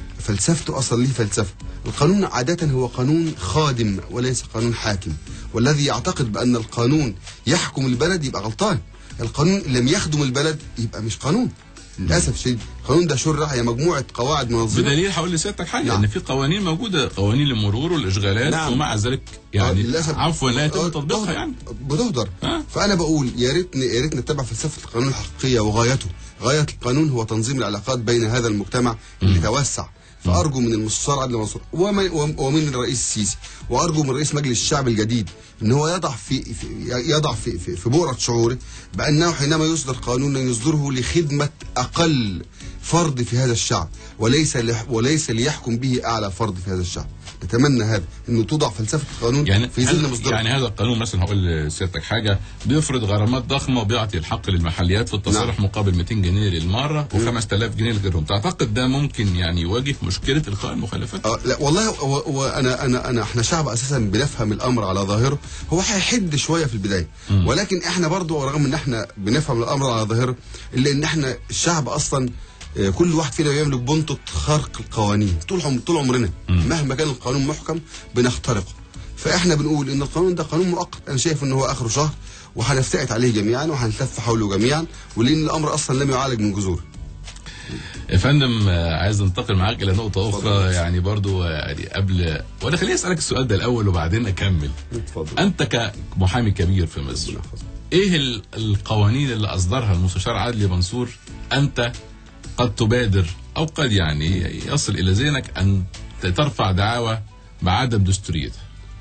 فلسفته اصلا ليه فلسفه القانون عاده هو قانون خادم وليس قانون حاكم والذي يعتقد بان القانون يحكم البلد يبقى غلطان القانون إن لم يخدم البلد يبقى مش قانون للاسف الشديد القانون ده شرع هي مجموعه قواعد منظمه بدليل هقول لسيادتك حاجه نعم. ان في قوانين موجوده قوانين المرور والاشغالات نعم. ومع ذلك يعني للأسف. عفوا لا يتم آه، تطبيقها يعني بتهدر فانا بقول يا ريت يا ريت نتبع فلسفه القانون الحقيقيه وغايته غايه القانون هو تنظيم العلاقات بين هذا المجتمع اللي توسع فارجو من المستشار عدلي منصور ومن, ومن الرئيس السيسي وارجو من رئيس مجلس الشعب الجديد ان هو يضع في, في يضع في, في, في بؤره شعوره بانه حينما يصدر قانونا يصدره لخدمه اقل فرد في هذا الشعب وليس لح- وليس ليحكم به اعلى فرد في هذا الشعب نتمنى هذا انه توضع فلسفه القانون يعني في ظل هل مصدره يعني هذا القانون مثلا هقول لسيادتك حاجه بيفرض غرامات ضخمه وبيعطي الحق للمحليات في التصالح مقابل 200 جنيه للمره و5000 جنيه لغيرهم تعتقد ده ممكن يعني يواجه مشكله القاء المخالفات؟ آه لا والله هو هو انا انا انا احنا شعب اساسا بنفهم الامر على ظاهره هو هيحد شويه في البدايه مم. ولكن احنا برضو رغم ان احنا بنفهم الامر على ظاهره الا ان احنا الشعب اصلا آه، كل واحد فينا بيملك بنطة خرق القوانين طول عم- طول عمرنا مهما كان القانون محكم بنخترقه فاحنا بنقول ان القانون ده قانون مؤقت انا شايف ان هو اخره شهر وهنفتئت عليه جميعا وهنلف حوله جميعا ولان الامر اصلا لم يعالج من جذوره يا فندم آه، عايز انتقل معاك الى نقطه اخرى يعني برضو آه، يعني قبل وانا خليني اسالك السؤال ده الاول وبعدين اكمل اتفضل انت كمحامي كبير في مصر ايه ال- القوانين اللي اصدرها المستشار عادلي منصور انت قد تبادر او قد يعني يصل الى ذهنك ان ترفع دعاوى بعدم دستوريتها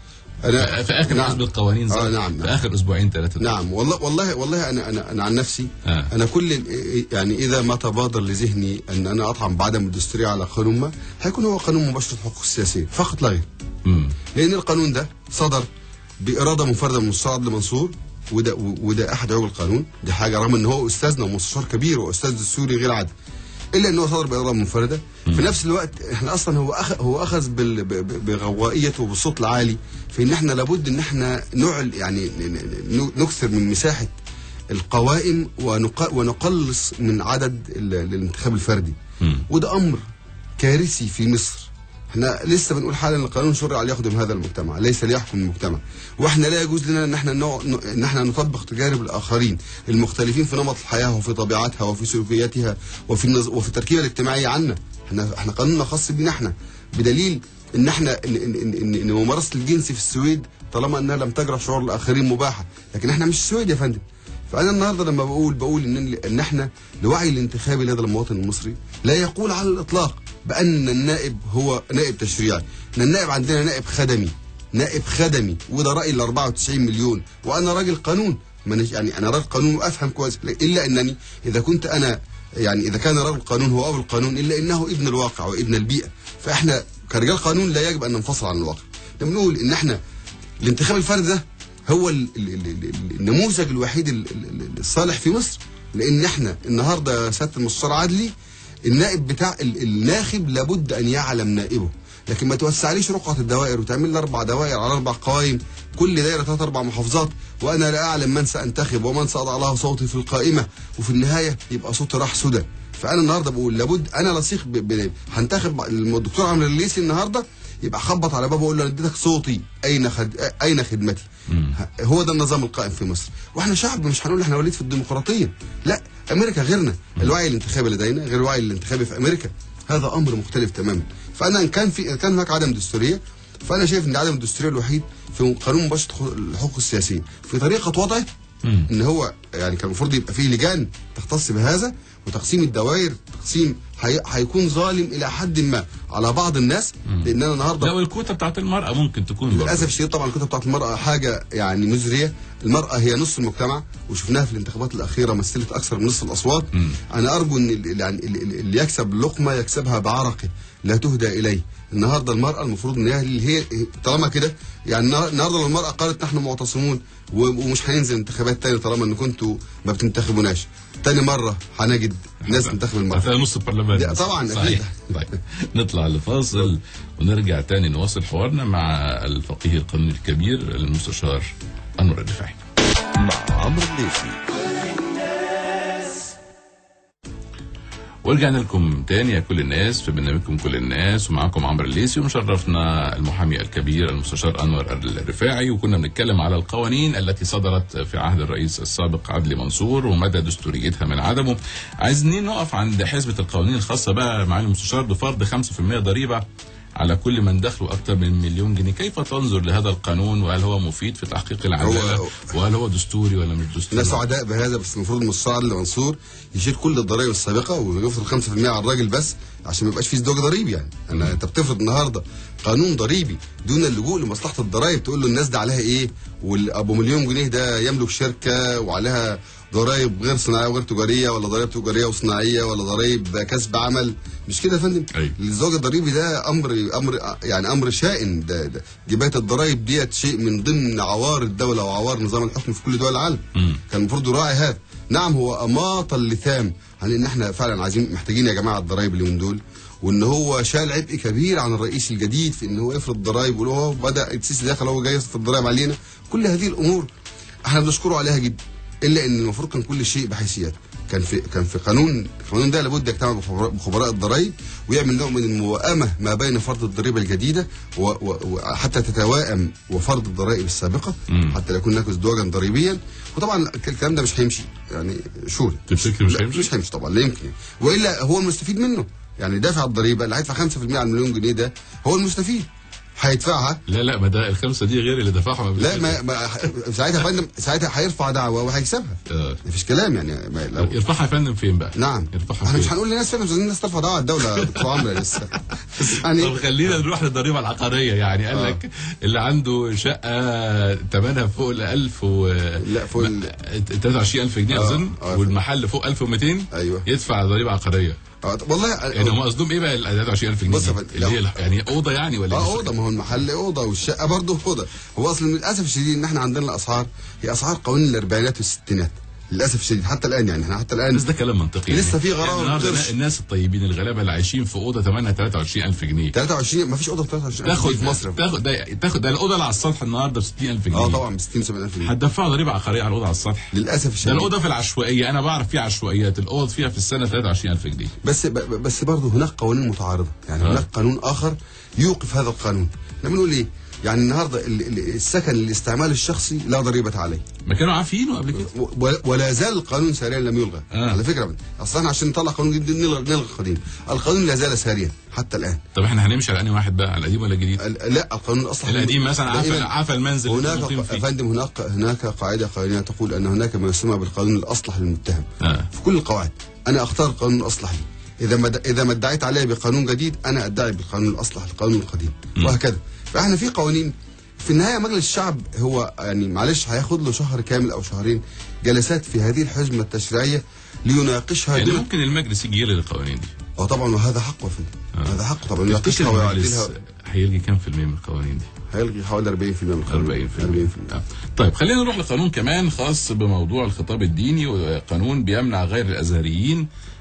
أنا في اخر نعم. حزب القوانين آه زي- نعم في اخر اسبوعين ثلاثه نعم والله والله والله انا انا انا عن نفسي آه. انا كل ال- يعني اذا ما تبادر لذهني ان انا اطعن بعدم الدستوريه على قانون ما هيكون هو قانون مباشره الحقوق السياسيه فقط لا غير مم. لان القانون ده صدر باراده منفرده من المستشار عبد المنصور وده وده احد عيوب القانون دي حاجه رغم ان هو استاذنا ومستشار كبير واستاذ دستوري غير عادي الا ان هو صدر باراده منفرده في نفس الوقت احنا اصلا هو أخ هو اخذ بال- ب- ب- بغوائيته وبالصوت العالي في ان احنا لابد ان احنا نعل يعني ن- ن- نكثر من مساحه القوائم ونق- ونقلص من عدد ال- الانتخاب الفردي وده امر كارثي في مصر احنا لسه بنقول حالا ان القانون شرع ليخدم هذا المجتمع ليس ليحكم المجتمع واحنا لا يجوز لنا ان احنا نوع ان احنا نطبق تجارب الاخرين المختلفين في نمط الحياه وفي طبيعتها وفي سلوكياتها وفي النظ... وفي التركيبه الاجتماعيه عنا احنا احنا قانوننا خاص بينا احنا بدليل ان احنا ان ان ان, إن, إن ممارسه الجنس في السويد طالما انها لم تجرح شعور الاخرين مباحه لكن احنا مش السويد يا فندم فانا النهارده لما بقول بقول ان ان احنا الوعي الانتخابي لدى المواطن المصري لا يقول على الاطلاق بان النائب هو نائب تشريعي ان النائب عندنا نائب خدمي نائب خدمي وده راي ال 94 مليون وانا راجل قانون مانيش- يعني انا راجل قانون وافهم كويس الا انني اذا كنت انا يعني اذا كان رجل قانون هو ابو القانون الا انه ابن الواقع وابن البيئه فاحنا كرجال قانون لا يجب ان ننفصل عن الواقع لما نقول ان احنا الانتخاب الفردي ده هو ال- ال- ال- ال- النموذج الوحيد ال- ال- ال- الصالح في مصر لان احنا النهارده يا سياده المستشار عدلي النائب بتاع ال- الناخب لابد ان يعلم نائبه لكن ما توسعليش رقعه الدوائر وتعمل لي اربع دوائر على اربع قوائم كل دايره ثلاث اربع محافظات وانا لا اعلم من سانتخب ومن ساضع له صوتي في القائمه وفي النهايه يبقى صوتي راح سدى فانا النهارده بقول لابد انا لصيق ب... ب... هنتخب الدكتور عمرو الليسي النهارده يبقى خبط على بابه واقول له انا اديتك صوتي اين خد... اين خدمتي هو ده النظام القائم في مصر واحنا شعب مش هنقول احنا وليد في الديمقراطيه لا امريكا غيرنا الوعي الانتخابي لدينا غير الوعي الانتخابي في امريكا هذا امر مختلف تماما فانا ان كان في إن كان هناك عدم دستوريه فانا شايف ان عدم الدستوريه الوحيد في قانون مباشره الحقوق السياسيه في طريقه وضعه ان هو يعني كان المفروض يبقى فيه لجان تختص بهذا وتقسيم الدوائر تقسيم هي- هيكون ظالم الى حد ما على بعض الناس لان انا النهارده لا والكوتا بتاعت المرأة ممكن تكون برضه. للاسف الشديد طبعا الكتب بتاعت المراه حاجه يعني مزريه المراه هي نصف المجتمع وشفناها في الانتخابات الاخيره مثلت اكثر من نصف الاصوات انا ارجو ان ال- يعني ال- ال- اللي يكسب لقمه يكسبها بعرقه لا تهدى اليه النهارده المراه المفروض ان هي اللي هي طالما كده يعني النهار- النهارده لو المراه قالت نحن معتصمون و- ومش هينزل انتخابات تاني طالما ان كنتوا ما بتنتخبوناش تاني مره هنجد ناس تنتخب المراه هتلاقي نص البرلمان لا، طبعا صحيح اكيد طيب نطلع لفاصل ونرجع تاني نواصل حوارنا مع الفقيه القانوني الكبير المستشار انور الرفاعي مع عمرو الليثي ورجعنا لكم تاني يا كل الناس في برنامجكم كل الناس ومعاكم عمرو الليسي ومشرفنا المحامي الكبير المستشار انور الرفاعي وكنا بنتكلم على القوانين التي صدرت في عهد الرئيس السابق عدلي منصور ومدى دستوريتها من عدمه عايزين نقف عند حزبة القوانين الخاصة بقى مع المستشار بفرض 5% ضريبة على كل من دخله أكثر من مليون جنيه كيف تنظر لهذا القانون وهل هو مفيد في تحقيق العدالة وهل هو دستوري ولا مش دستوري الناس سعداء بهذا بس المفروض المستشار عادل منصور يشيل كل الضرائب السابقه ويفرض 5% على الراجل بس عشان ما يبقاش في ازدواج ضريبي يعني انا انت بتفرض النهارده قانون ضريبي دون اللجوء لمصلحه الضرائب تقول له الناس ده عليها ايه والابو مليون جنيه ده يملك شركه وعليها ضرائب غير صناعيه وغير تجاريه ولا ضرائب تجاريه وصناعيه ولا ضرائب كسب عمل مش كده يا فندم الزواج الضريبي ده امر امر يعني امر شائن ده, ده جبايه الضرائب ديت شيء من ضمن عوار الدوله وعوار نظام الحكم في كل دول العالم كان المفروض يراعي هذا نعم هو اماط اللثام عن ان احنا فعلا عايزين محتاجين يا جماعه الضرائب اللي من دول وان هو شال عبء كبير عن الرئيس الجديد في ان هو يفرض ضرائب وهو بدا السيسي دخل هو جاي يفرض الضرائب علينا كل هذه الامور احنا بنشكره عليها جدا الا ان المفروض كان كل شيء بحيثياته كان في كان في قانون القانون ده لابد يجتمع بخبراء بخبراء الضرائب ويعمل نوع من الموائمه ما بين فرض الضريبه الجديده و- و- وحتى تتوائم وفرض الضرائب السابقه حتى لا يكون هناك ازدواجا ضريبيا وطبعا الكلام ده مش هيمشي يعني شوري تفتكر مش لا، هيمشي؟ مش هيمشي طبعا لا يمكن والا هو المستفيد منه يعني دافع الضريبه اللي هيدفع 5% على المليون جنيه ده هو المستفيد هيدفعها لا لا ما ده الخمسة دي غير اللي دفعهم قبل لا كده. ما, ما ساعتها يا فندم ساعتها هيرفع دعوه وهيكسبها آه. مفيش كلام يعني ما لو يرفعها يا فندم فين بقى؟ نعم يرفعها احنا فين؟ مش هنقول للناس فين مش عايزين الناس ترفع دعوه على الدوله يا دكتور عمرو لسه بس يعني طب خلينا نروح للضريبه العقاريه يعني قال لك اللي عنده شقه ثمنها فوق ال 1000 و لا فوق ال 23000 جنيه اظن والمحل فوق 1200 ايوه يدفع ضريبه عقاريه والله يعني هم قصدهم ايه بقى ال 23000 جنيه؟ بص يا دي؟ فندم، اللي هي لو- يعني اوضه يعني ولا اه إيه؟ اوضه ما هو المحل اوضه والشقه برضه اوضه هو اصلا للاسف الشديد ان احنا عندنا الاسعار هي اسعار قوانين الاربعينات والستينات للاسف الشديد حتى الان يعني احنا حتى الان بس ده كلام منطقي يعني. لسه في غرامه يعني النهارده بترش. الناس الطيبين الغلابه اللي عايشين في اوضه ثمنها 23000 جنيه 23 ما فيش اوضه ب 23 تاخد في مصر تاخد ده تاخد ده الاوضه اللي على السطح النهارده ب 60000 جنيه اه طبعا ب 60 70000 جنيه هتدفعوا ضريبه عقاريه على الاوضه على السطح للاسف ده الشديد الاوضه في العشوائيه انا بعرف في عشوائيات الاوض فيها في السنه 23000 جنيه بس ب- ب- بس برضه هناك قوانين متعارضه يعني آه. هناك قانون اخر يوقف هذا القانون احنا بنقول ايه يعني النهارده ال- ال- السكن للاستعمال الشخصي لا ضريبه عليه ما كانوا عارفينه قبل كده و- ولا زال القانون ساريا لم يلغى آه. على فكره اصلا احنا عشان نطلع قانون جديد نلغي نلغي القديم القانون لا زال ساريا حتى الان طب احنا هنمشي على انهي واحد بقى على القديم ولا الجديد؟ لا القانون الاصلح القديم مثلا عفى دائماً عفى المنزل اللي هناك مقيم يا فيه. فندم هناك هناك قاعده قانونيه تقول ان هناك ما يسمى بالقانون الاصلح للمتهم آه. في كل القواعد انا اختار القانون الاصلح لي اذا ما اذا ما ادعيت عليه بقانون جديد انا ادعي بالقانون الاصلح القانون القديم وهكذا فاحنا في قوانين في النهايه مجلس الشعب هو يعني معلش هياخد له شهر كامل او شهرين جلسات في هذه الحزمه التشريعيه ليناقشها يعني دون- ممكن المجلس يجي يلغي القوانين دي اه طبعا وهذا حقه يا فندم هذا حقه طبعا يناقشها تفتكر المجلس ويعدلها هيلغي كام في المية من القوانين دي؟ هيلغي حوالي 40% من القانون 40% آه. طيب خلينا نروح لقانون كمان خاص بموضوع الخطاب الديني وقانون بيمنع غير الازهريين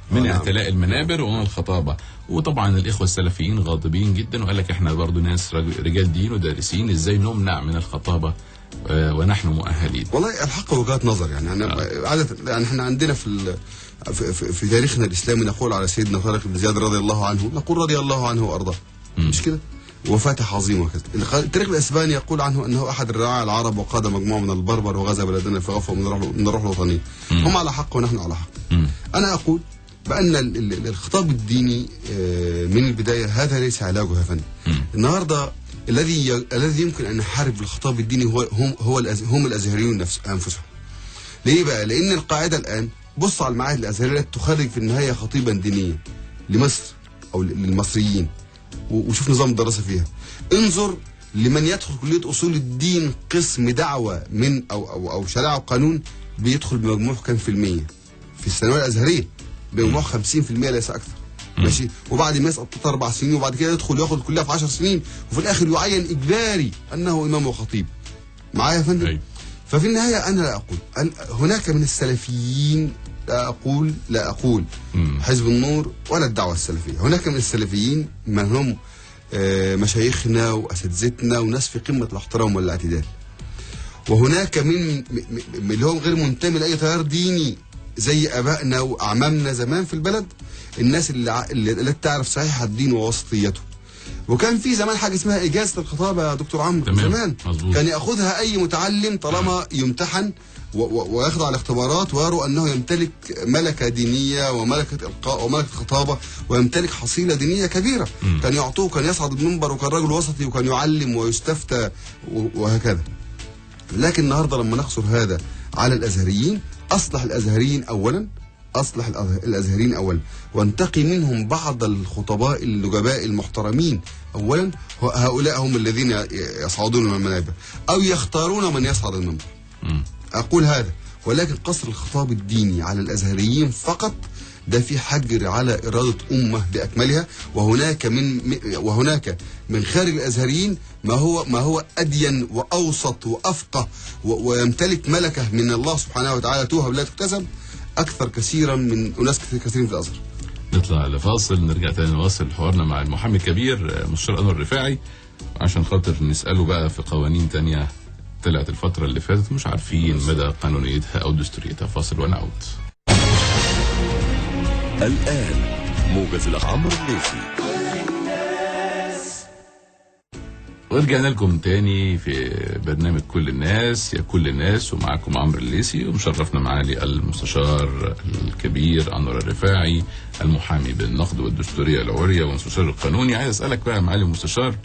من نعم. اعتلاء المنابر ومن الخطابه وطبعا الاخوه السلفيين غاضبين جدا وقال لك احنا برضو ناس رج- رجال دين ودارسين ازاي نمنع من الخطابه آه، ونحن مؤهلين والله الحق وجهات نظر يعني انا عاده يعني احنا عندنا في ال- في, في, في تاريخنا الاسلامي نقول على سيدنا طارق بن زياد رضي الله عنه نقول رضي الله عنه وارضاه مش كده؟ وفاته عظيمه وكذا الخ- التاريخ الاسباني يقول عنه انه احد الرعاع العرب وقاد مجموعه من البربر وغزا بلدنا فغفوا من الروح من الروح الوطنيه هم على حق ونحن على حق انا اقول بان ال- ال- الخطاب الديني آه، من البدايه هذا ليس علاجه يا فندم النهارده الذي ي- الذي يمكن ان يحارب الخطاب الديني هو هم هو الأز- هم الازهريون نفس انفسهم ليه بقى لان القاعده الان بص على المعاهد الازهريه التي تخرج في النهايه خطيبا دينيا لمصر او ل- للمصريين و- وشوف نظام الدراسه فيها انظر لمن يدخل كليه اصول الدين قسم دعوه من او او او شريعه وقانون بيدخل بمجموع كام في الميه في الثانويه الازهريه بمجموع 50% ليس اكثر ماشي وبعد ما يسقط ثلاث اربع سنين وبعد كده يدخل ياخد الكليه في 10 سنين وفي الاخر يعين اجباري انه امام وخطيب معايا يا فندم ففي النهايه انا لا اقول أن هناك من السلفيين لا اقول لا اقول حزب النور ولا الدعوه السلفيه هناك من السلفيين من هم آه، مشايخنا واساتذتنا وناس في قمه الاحترام والاعتدال وهناك من م- م- م- اللي هو غير منتمي لاي تيار ديني زي ابائنا واعمامنا زمان في البلد الناس اللي ع- اللي اللي تعرف صحيح الدين ووسطيته وكان في زمان حاجه اسمها اجازه الخطابه يا دكتور عمرو تمام، زمان مظبوط. كان ياخذها اي متعلم طالما يمتحن و- و- ويخضع الاختبارات ويروا انه يمتلك ملكه دينيه وملكه القاء وملكه خطابه ويمتلك حصيله دينيه كبيره كان يعطوه كان يصعد المنبر وكان رجل وسطي وكان يعلم ويستفتى و- وهكذا لكن النهارده لما نقصر هذا على الازهريين اصلح الازهريين اولا اصلح الأز- الازهريين اولا وانتقي منهم بعض الخطباء اللجباء المحترمين اولا هو- هؤلاء هم الذين ي- يصعدون من المنابر او يختارون من يصعد المنبر اقول هذا ولكن قصر الخطاب الديني على الازهريين فقط ده في حجر على اراده امه باكملها وهناك من م- وهناك من خارج الازهريين ما هو ما هو ادين واوسط وافقه و- ويمتلك ملكه من الله سبحانه وتعالى توهب لا تكتسب اكثر كثيرا من اناس كثير كثيرين في الازهر نطلع لفاصل نرجع تاني نواصل حوارنا مع المحامي الكبير آه، مستشار انور الرفاعي عشان خاطر نساله بقى في قوانين تانية طلعت الفترة اللي فاتت مش عارفين مدى قانونيتها أو دستوريتها فاصل ونعود الآن موجز العمر الليثي ورجعنا لكم تاني في برنامج كل الناس يا كل الناس ومعاكم عمرو الليسي ومشرفنا معالي المستشار الكبير انور الرفاعي المحامي بالنقد والدستوريه العليا والمستشار القانوني عايز اسالك بقى يا معالي المستشار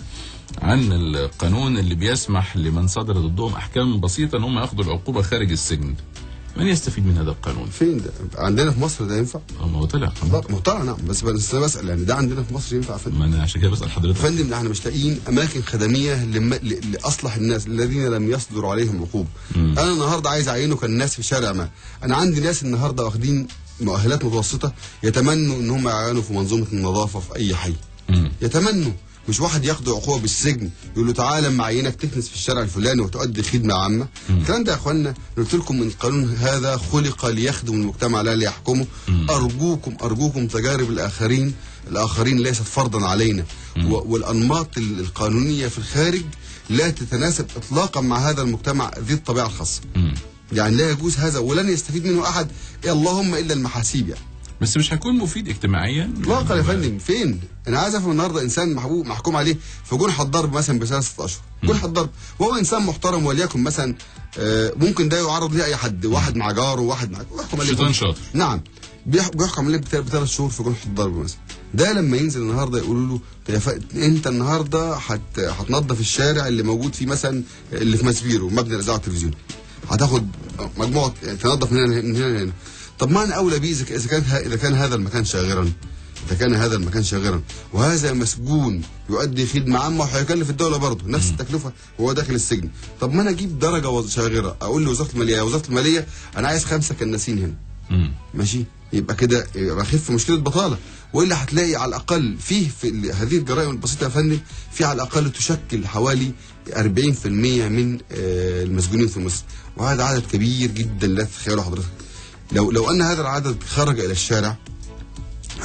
عن القانون اللي بيسمح لمن صدر ضدهم احكام بسيطه ان هم ياخدوا العقوبه خارج السجن من يستفيد من هذا القانون؟ فين ده؟ عندنا في مصر ده ينفع؟ ما هو طلع لا ما هو طلع نعم بس بس انا بسال يعني ده عندنا في مصر ينفع يا فندم؟ ما انا عشان كده بسال حضرتك فندم ده احنا مش لاقيين اماكن خدميه لم... ل... لاصلح الناس الذين لم يصدر عليهم عقوبه انا النهارده عايز اعينه كالناس في شارع ما انا عندي ناس النهارده واخدين مؤهلات متوسطه يتمنوا ان هم يعانوا في منظومه النظافه في اي حي يتمنوا مش واحد ياخد عقوبه بالسجن يقول له تعالى معينك تكنس في الشارع الفلاني وتؤدي خدمه عامه الكلام ده يا اخوانا قلت لكم ان القانون هذا خلق ليخدم المجتمع لا ليحكمه ارجوكم ارجوكم تجارب الاخرين الاخرين ليست فرضا علينا و- والانماط ال- القانونيه في الخارج لا تتناسب اطلاقا مع هذا المجتمع ذي الطبيعه الخاصه يعني لا يجوز هذا ولن يستفيد منه احد اللهم الا المحاسيب يعني بس مش هيكون مفيد اجتماعيا اطلاقا يا فندم فين؟ انا عايز افهم النهارده انسان محبوب محكوم عليه في جنح الضرب مثلا بثلاثة اشهر جنح الضرب وهو انسان محترم وليكن مثلا آه، ممكن ده يعرض ليه اي حد واحد مع جاره واحد مع يحكم عليه شيطان بجنح- شاطر. نعم بيح- بيحكم عليه بت- بثلاث شهور في جنح الضرب مثلا ده لما ينزل النهارده يقولوا له "يا ف- انت النهارده هت- هتنظف الشارع اللي موجود فيه مثلا اللي في مسبيرو مبنى الاذاعه والتلفزيون هتاخد مجموعه تنظف من هنا من هنا لهنا طب ما انا اولى بيه اذا ك- اذا كان ه- اذا كان هذا المكان شاغرا اذا كان هذا المكان شاغرا وهذا مسجون يؤدي خدمه عامه وهيكلف الدوله برضه نفس التكلفه وهو داخل السجن طب ما انا اجيب درجه وز- شاغره اقول لوزاره الماليه يا وزاره الماليه انا عايز خمسه كناسين هنا ماشي يبقى كده يبقى خف مشكله بطاله والا هتلاقي على الاقل فيه في ال- هذه الجرائم البسيطه يا فندم في على الاقل تشكل حوالي 40% من آه، المسجونين في مصر وهذا عدد كبير جدا لا تتخيله حضرتك لو لو ان هذا العدد خرج الى الشارع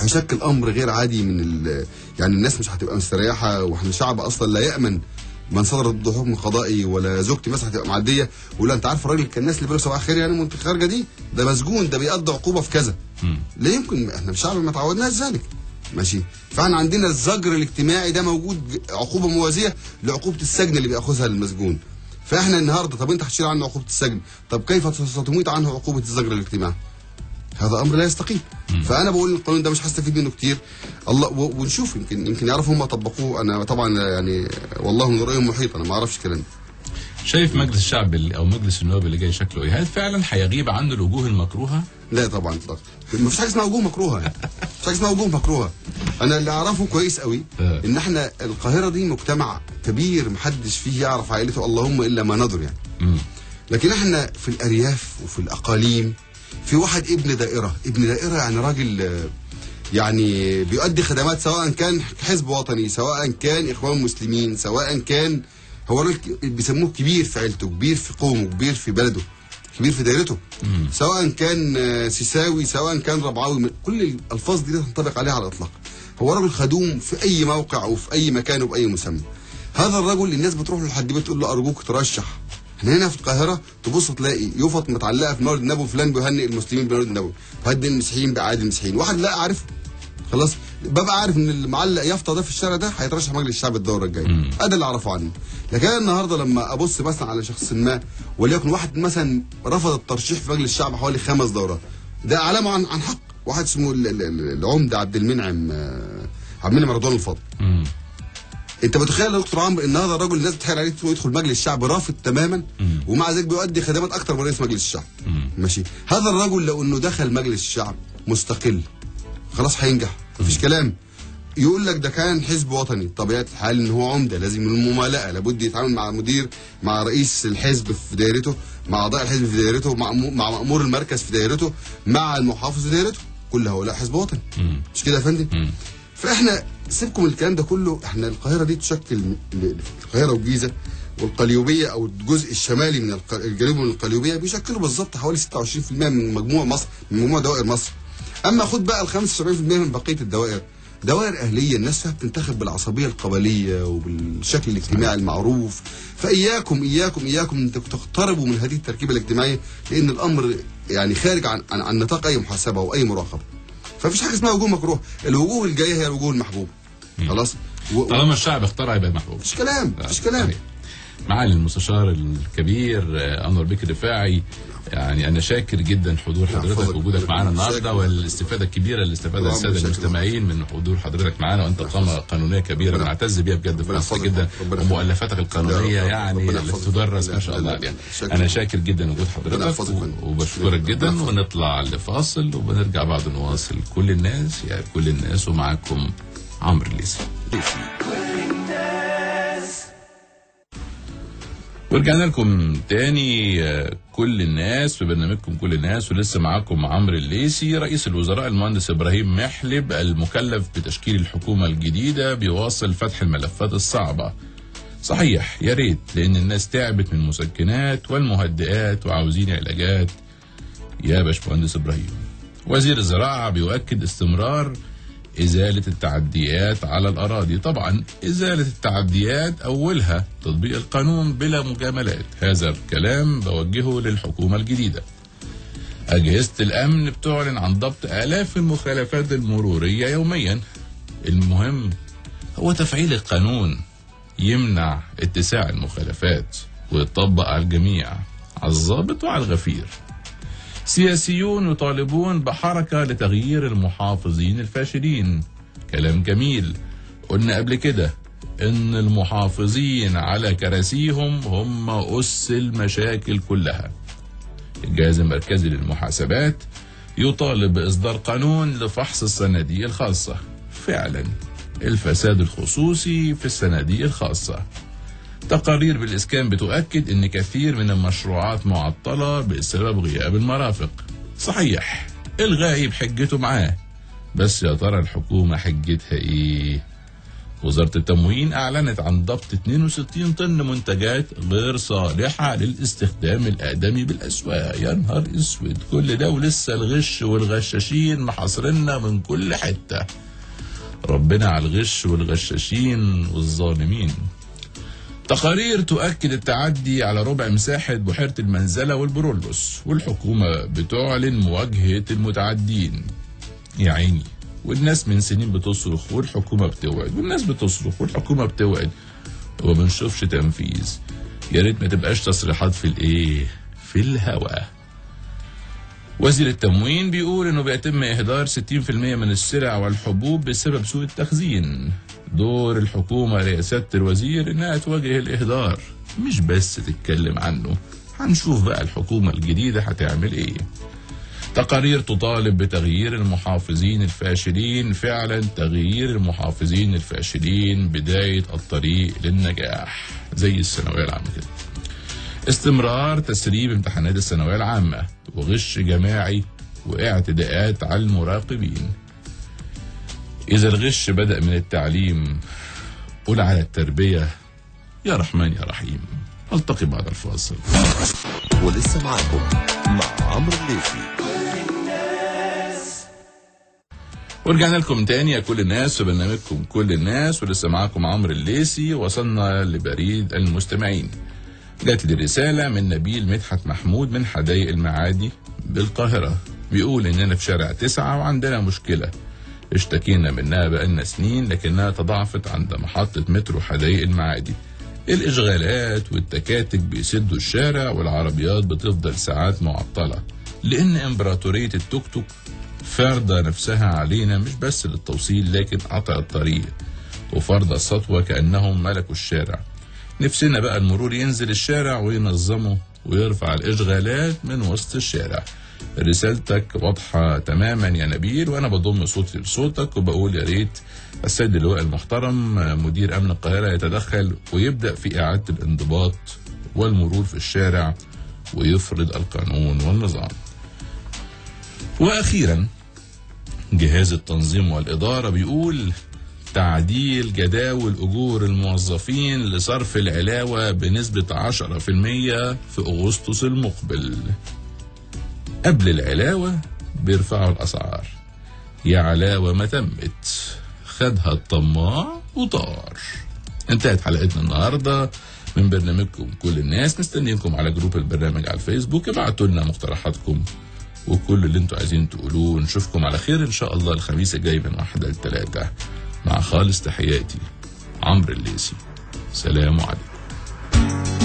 وهيشكل امر غير عادي من ال... يعني الناس مش هتبقى مستريحه واحنا شعب اصلا لا يامن من صدر ضده حكم قضائي ولا زوجتي مثلا هتبقى معديه ولا انت عارف الراجل كان الناس اللي بيقول صباح الخير يعني وانت خارجه دي ده مسجون ده بيقضي عقوبه في كذا لا يمكن احنا شعب ما تعودناش ذلك ماشي فاحنا عندنا الزجر الاجتماعي ده موجود عقوبه موازيه لعقوبه السجن اللي بياخذها المسجون فاحنا النهارده طب انت هتشيل عنه عقوبه السجن طب كيف ستميت عنه عقوبه الزجر الاجتماعي هذا امر لا يستقيم فانا بقول القانون ده مش هستفيد منه كتير الله و- ونشوف يمكن يمكن يعرفوا هم طبقوه انا طبعا يعني والله من رأيهم محيط انا ما اعرفش الكلام ده شايف مجلس الشعب اللي- او مجلس النواب اللي جاي شكله ايه هل فعلا هيغيب عنه الوجوه المكروهه لا طبعا اطلاقا ما فيش حاجه اسمها وجوه مكروهه يعني. مفيش حاجه اسمها وجوه مكروهه انا اللي اعرفه كويس قوي ان احنا القاهره دي مجتمع كبير محدش فيه يعرف عائلته اللهم الا ما ندر يعني لكن احنا في الارياف وفي الاقاليم في واحد ابن دائره ابن دائره يعني راجل آه، يعني بيؤدي خدمات سواء كان حزب وطني سواء كان اخوان مسلمين سواء كان هو راجل ك- بيسموه كبير في عيلته كبير في قومه كبير في بلده كبير في دائرته سواء كان آه، سيساوي سواء كان ربعاوي من- كل الالفاظ دي لا تنطبق عليه على الاطلاق هو رجل خدوم في اي موقع وفي اي مكان وباي مسمى هذا الرجل الناس بتروح له لحد بتقول له ارجوك ترشح احنا هنا في القاهره تبص تلاقي يفط متعلقه في مولد النبوي فلان بيهنئ المسلمين بمولد النبوي وهدي المسيحيين بعاد المسيحيين واحد لا عارفه خلاص ببقى عارف ان المعلق يافطه ده في الشارع ده هيترشح مجلس الشعب الدوره الجايه هذا اللي اعرفه عنه لكن أنا النهارده لما ابص مثلا على شخص ما وليكن واحد مثلا رفض الترشيح في مجلس الشعب حوالي خمس دورات ده علامه عن عن حق واحد اسمه ال- ال- ال- العمده عبد المنعم آه، عبد المنعم رضوان الفضل انت متخيل يا دكتور عمرو ان هذا الرجل الناس بتحاول عليه يدخل مجلس الشعب رافض تماما ومع ذلك بيؤدي خدمات اكتر من رئيس مجلس الشعب ماشي هذا الرجل لو انه دخل مجلس الشعب مستقل خلاص هينجح مفيش كلام يقول لك ده كان حزب وطني طبيعه الحال ان هو عمده لازم الممالاه لابد يتعامل مع مدير مع رئيس الحزب في دايرته مع اعضاء الحزب في دايرته مع مع مامور المركز في دايرته مع المحافظ في دايرته كل هؤلاء حزب وطني مش كده يا فندم فاحنا سيبكم من الكلام ده كله احنا القاهره دي تشكل القاهره والجيزه والقليوبيه او الجزء الشمالي من الق- الجنوب من القليوبيه بيشكلوا بالظبط حوالي 26% من مجموع مصر من مجموع دوائر مصر اما خد بقى ال 75% من بقيه الدوائر دوائر اهليه الناس فيها بتنتخب بالعصبيه القبليه وبالشكل الاجتماعي المعروف فاياكم اياكم اياكم ان تقتربوا من هذه التركيبه الاجتماعيه لان الامر يعني خارج عن عن, عن نطاق اي محاسبه واي مراقبه فمفيش حاجه اسمها وجوه مكروه الوجوه الجايه هي الوجوه المحبوبه خلاص و... طالما الشعب اختار يبقى محبوب مفيش كلام مفيش كلام معالي المستشار الكبير آه، انور بكر رفاعي يعني انا شاكر جدا حضور حضرتك ووجودك معانا النهارده والاستفاده الكبيره اللي استفادها طبعاً الساده بشكل المستمعين من حضور حضرتك معانا وانت قامه قانونيه كبيره بنعتز بيها بجد في مصر جدا ومؤلفاتك القانونيه يعني اللي تدرس ما شاء الله عليها انا شاكر جدا وجود حضرتك و- وبشكرك جدا ونطلع لفاصل وبنرجع بعد نواصل كل الناس يا كل الناس ومعاكم عمرو الليثي ورجعنا لكم تاني آه، كل الناس في برنامجكم كل الناس ولسه معاكم عمرو الليثي رئيس الوزراء المهندس ابراهيم محلب المكلف بتشكيل الحكومه الجديده بيواصل فتح الملفات الصعبه صحيح يا ريت لان الناس تعبت من المسكنات والمهدئات وعاوزين علاجات يا باشمهندس ابراهيم وزير الزراعه بيؤكد استمرار إزالة التعديات على الأراضي طبعا إزالة التعديات أولها تطبيق القانون بلا مجاملات هذا الكلام بوجهه للحكومة الجديدة أجهزة الأمن بتعلن عن ضبط آلاف المخالفات المرورية يوميا المهم هو تفعيل القانون يمنع اتساع المخالفات ويطبق على الجميع على الضابط وعلى الغفير سياسيون يطالبون بحركة لتغيير المحافظين الفاشلين كلام جميل قلنا قبل كده ان المحافظين على كراسيهم هم أس المشاكل كلها الجهاز المركزي للمحاسبات يطالب بإصدار قانون لفحص الصناديق الخاصة فعلا الفساد الخصوصي في الصناديق الخاصة تقارير بالإسكان بتؤكد أن كثير من المشروعات معطلة بسبب غياب المرافق صحيح الغايب حجته معاه بس يا ترى الحكومة حجتها إيه وزارة التموين أعلنت عن ضبط 62 طن منتجات غير صالحة للاستخدام الآدمي بالأسواق يا نهار أسود كل ده ولسه الغش والغشاشين محاصرنا من كل حتة ربنا على الغش والغشاشين والظالمين تقارير تؤكد التعدي على ربع مساحة بحيرة المنزلة والبرولوس والحكومة بتعلن مواجهة المتعدين يا عيني والناس من سنين بتصرخ والحكومة بتوعد والناس بتصرخ والحكومة بتوعد وما بنشوفش تنفيذ يا ريت ما تبقاش تصريحات في الايه في الهوا وزير التموين بيقول انه بيتم اهدار 60% من السلع والحبوب بسبب سوء التخزين دور الحكومة رئاسة الوزير انها تواجه الاهدار مش بس تتكلم عنه هنشوف بقى الحكومة الجديدة هتعمل ايه تقارير تطالب بتغيير المحافظين الفاشلين فعلا تغيير المحافظين الفاشلين بداية الطريق للنجاح زي الثانوية العامة كده استمرار تسريب امتحانات الثانوية العامة وغش جماعي واعتداءات على المراقبين إذا الغش بدأ من التعليم قل على التربية يا رحمن يا رحيم التقي بعد الفاصل ولسه معاكم مع عمرو الليثي ورجعنا لكم تاني يا كل الناس في برنامجكم كل الناس ولسه معاكم عمرو الليسي وصلنا لبريد المستمعين جات لي رسالة من نبيل مدحت محمود من حدائق المعادي بالقاهرة بيقول إننا في شارع تسعة وعندنا مشكلة اشتكينا منها بقالنا سنين لكنها تضاعفت عند محطة مترو حدائق المعادي الإشغالات والتكاتك بيسدوا الشارع والعربيات بتفضل ساعات معطلة لأن إمبراطورية التوك توك فارضة نفسها علينا مش بس للتوصيل لكن قطع الطريق وفرض السطوة كأنهم ملكوا الشارع نفسنا بقى المرور ينزل الشارع وينظمه ويرفع الإشغالات من وسط الشارع رسالتك واضحة تماما يا نبيل وأنا بضم صوتي لصوتك وبقول يا ريت السيد اللواء المحترم مدير أمن القاهرة يتدخل ويبدأ في إعادة الانضباط والمرور في الشارع ويفرض القانون والنظام وأخيرا جهاز التنظيم والإدارة بيقول تعديل جداول أجور الموظفين لصرف العلاوة بنسبة 10% في أغسطس المقبل قبل العلاوة بيرفعوا الأسعار يا علاوة ما تمت خدها الطماع وطار انتهت حلقتنا النهارده من برنامجكم كل الناس مستنيينكم على جروب البرنامج على الفيسبوك ابعتوا لنا مقترحاتكم وكل اللي انتوا عايزين تقولوه نشوفكم على خير ان شاء الله الخميس الجاي من واحدة لثلاثة مع خالص تحياتي عمرو الليسي سلام عليكم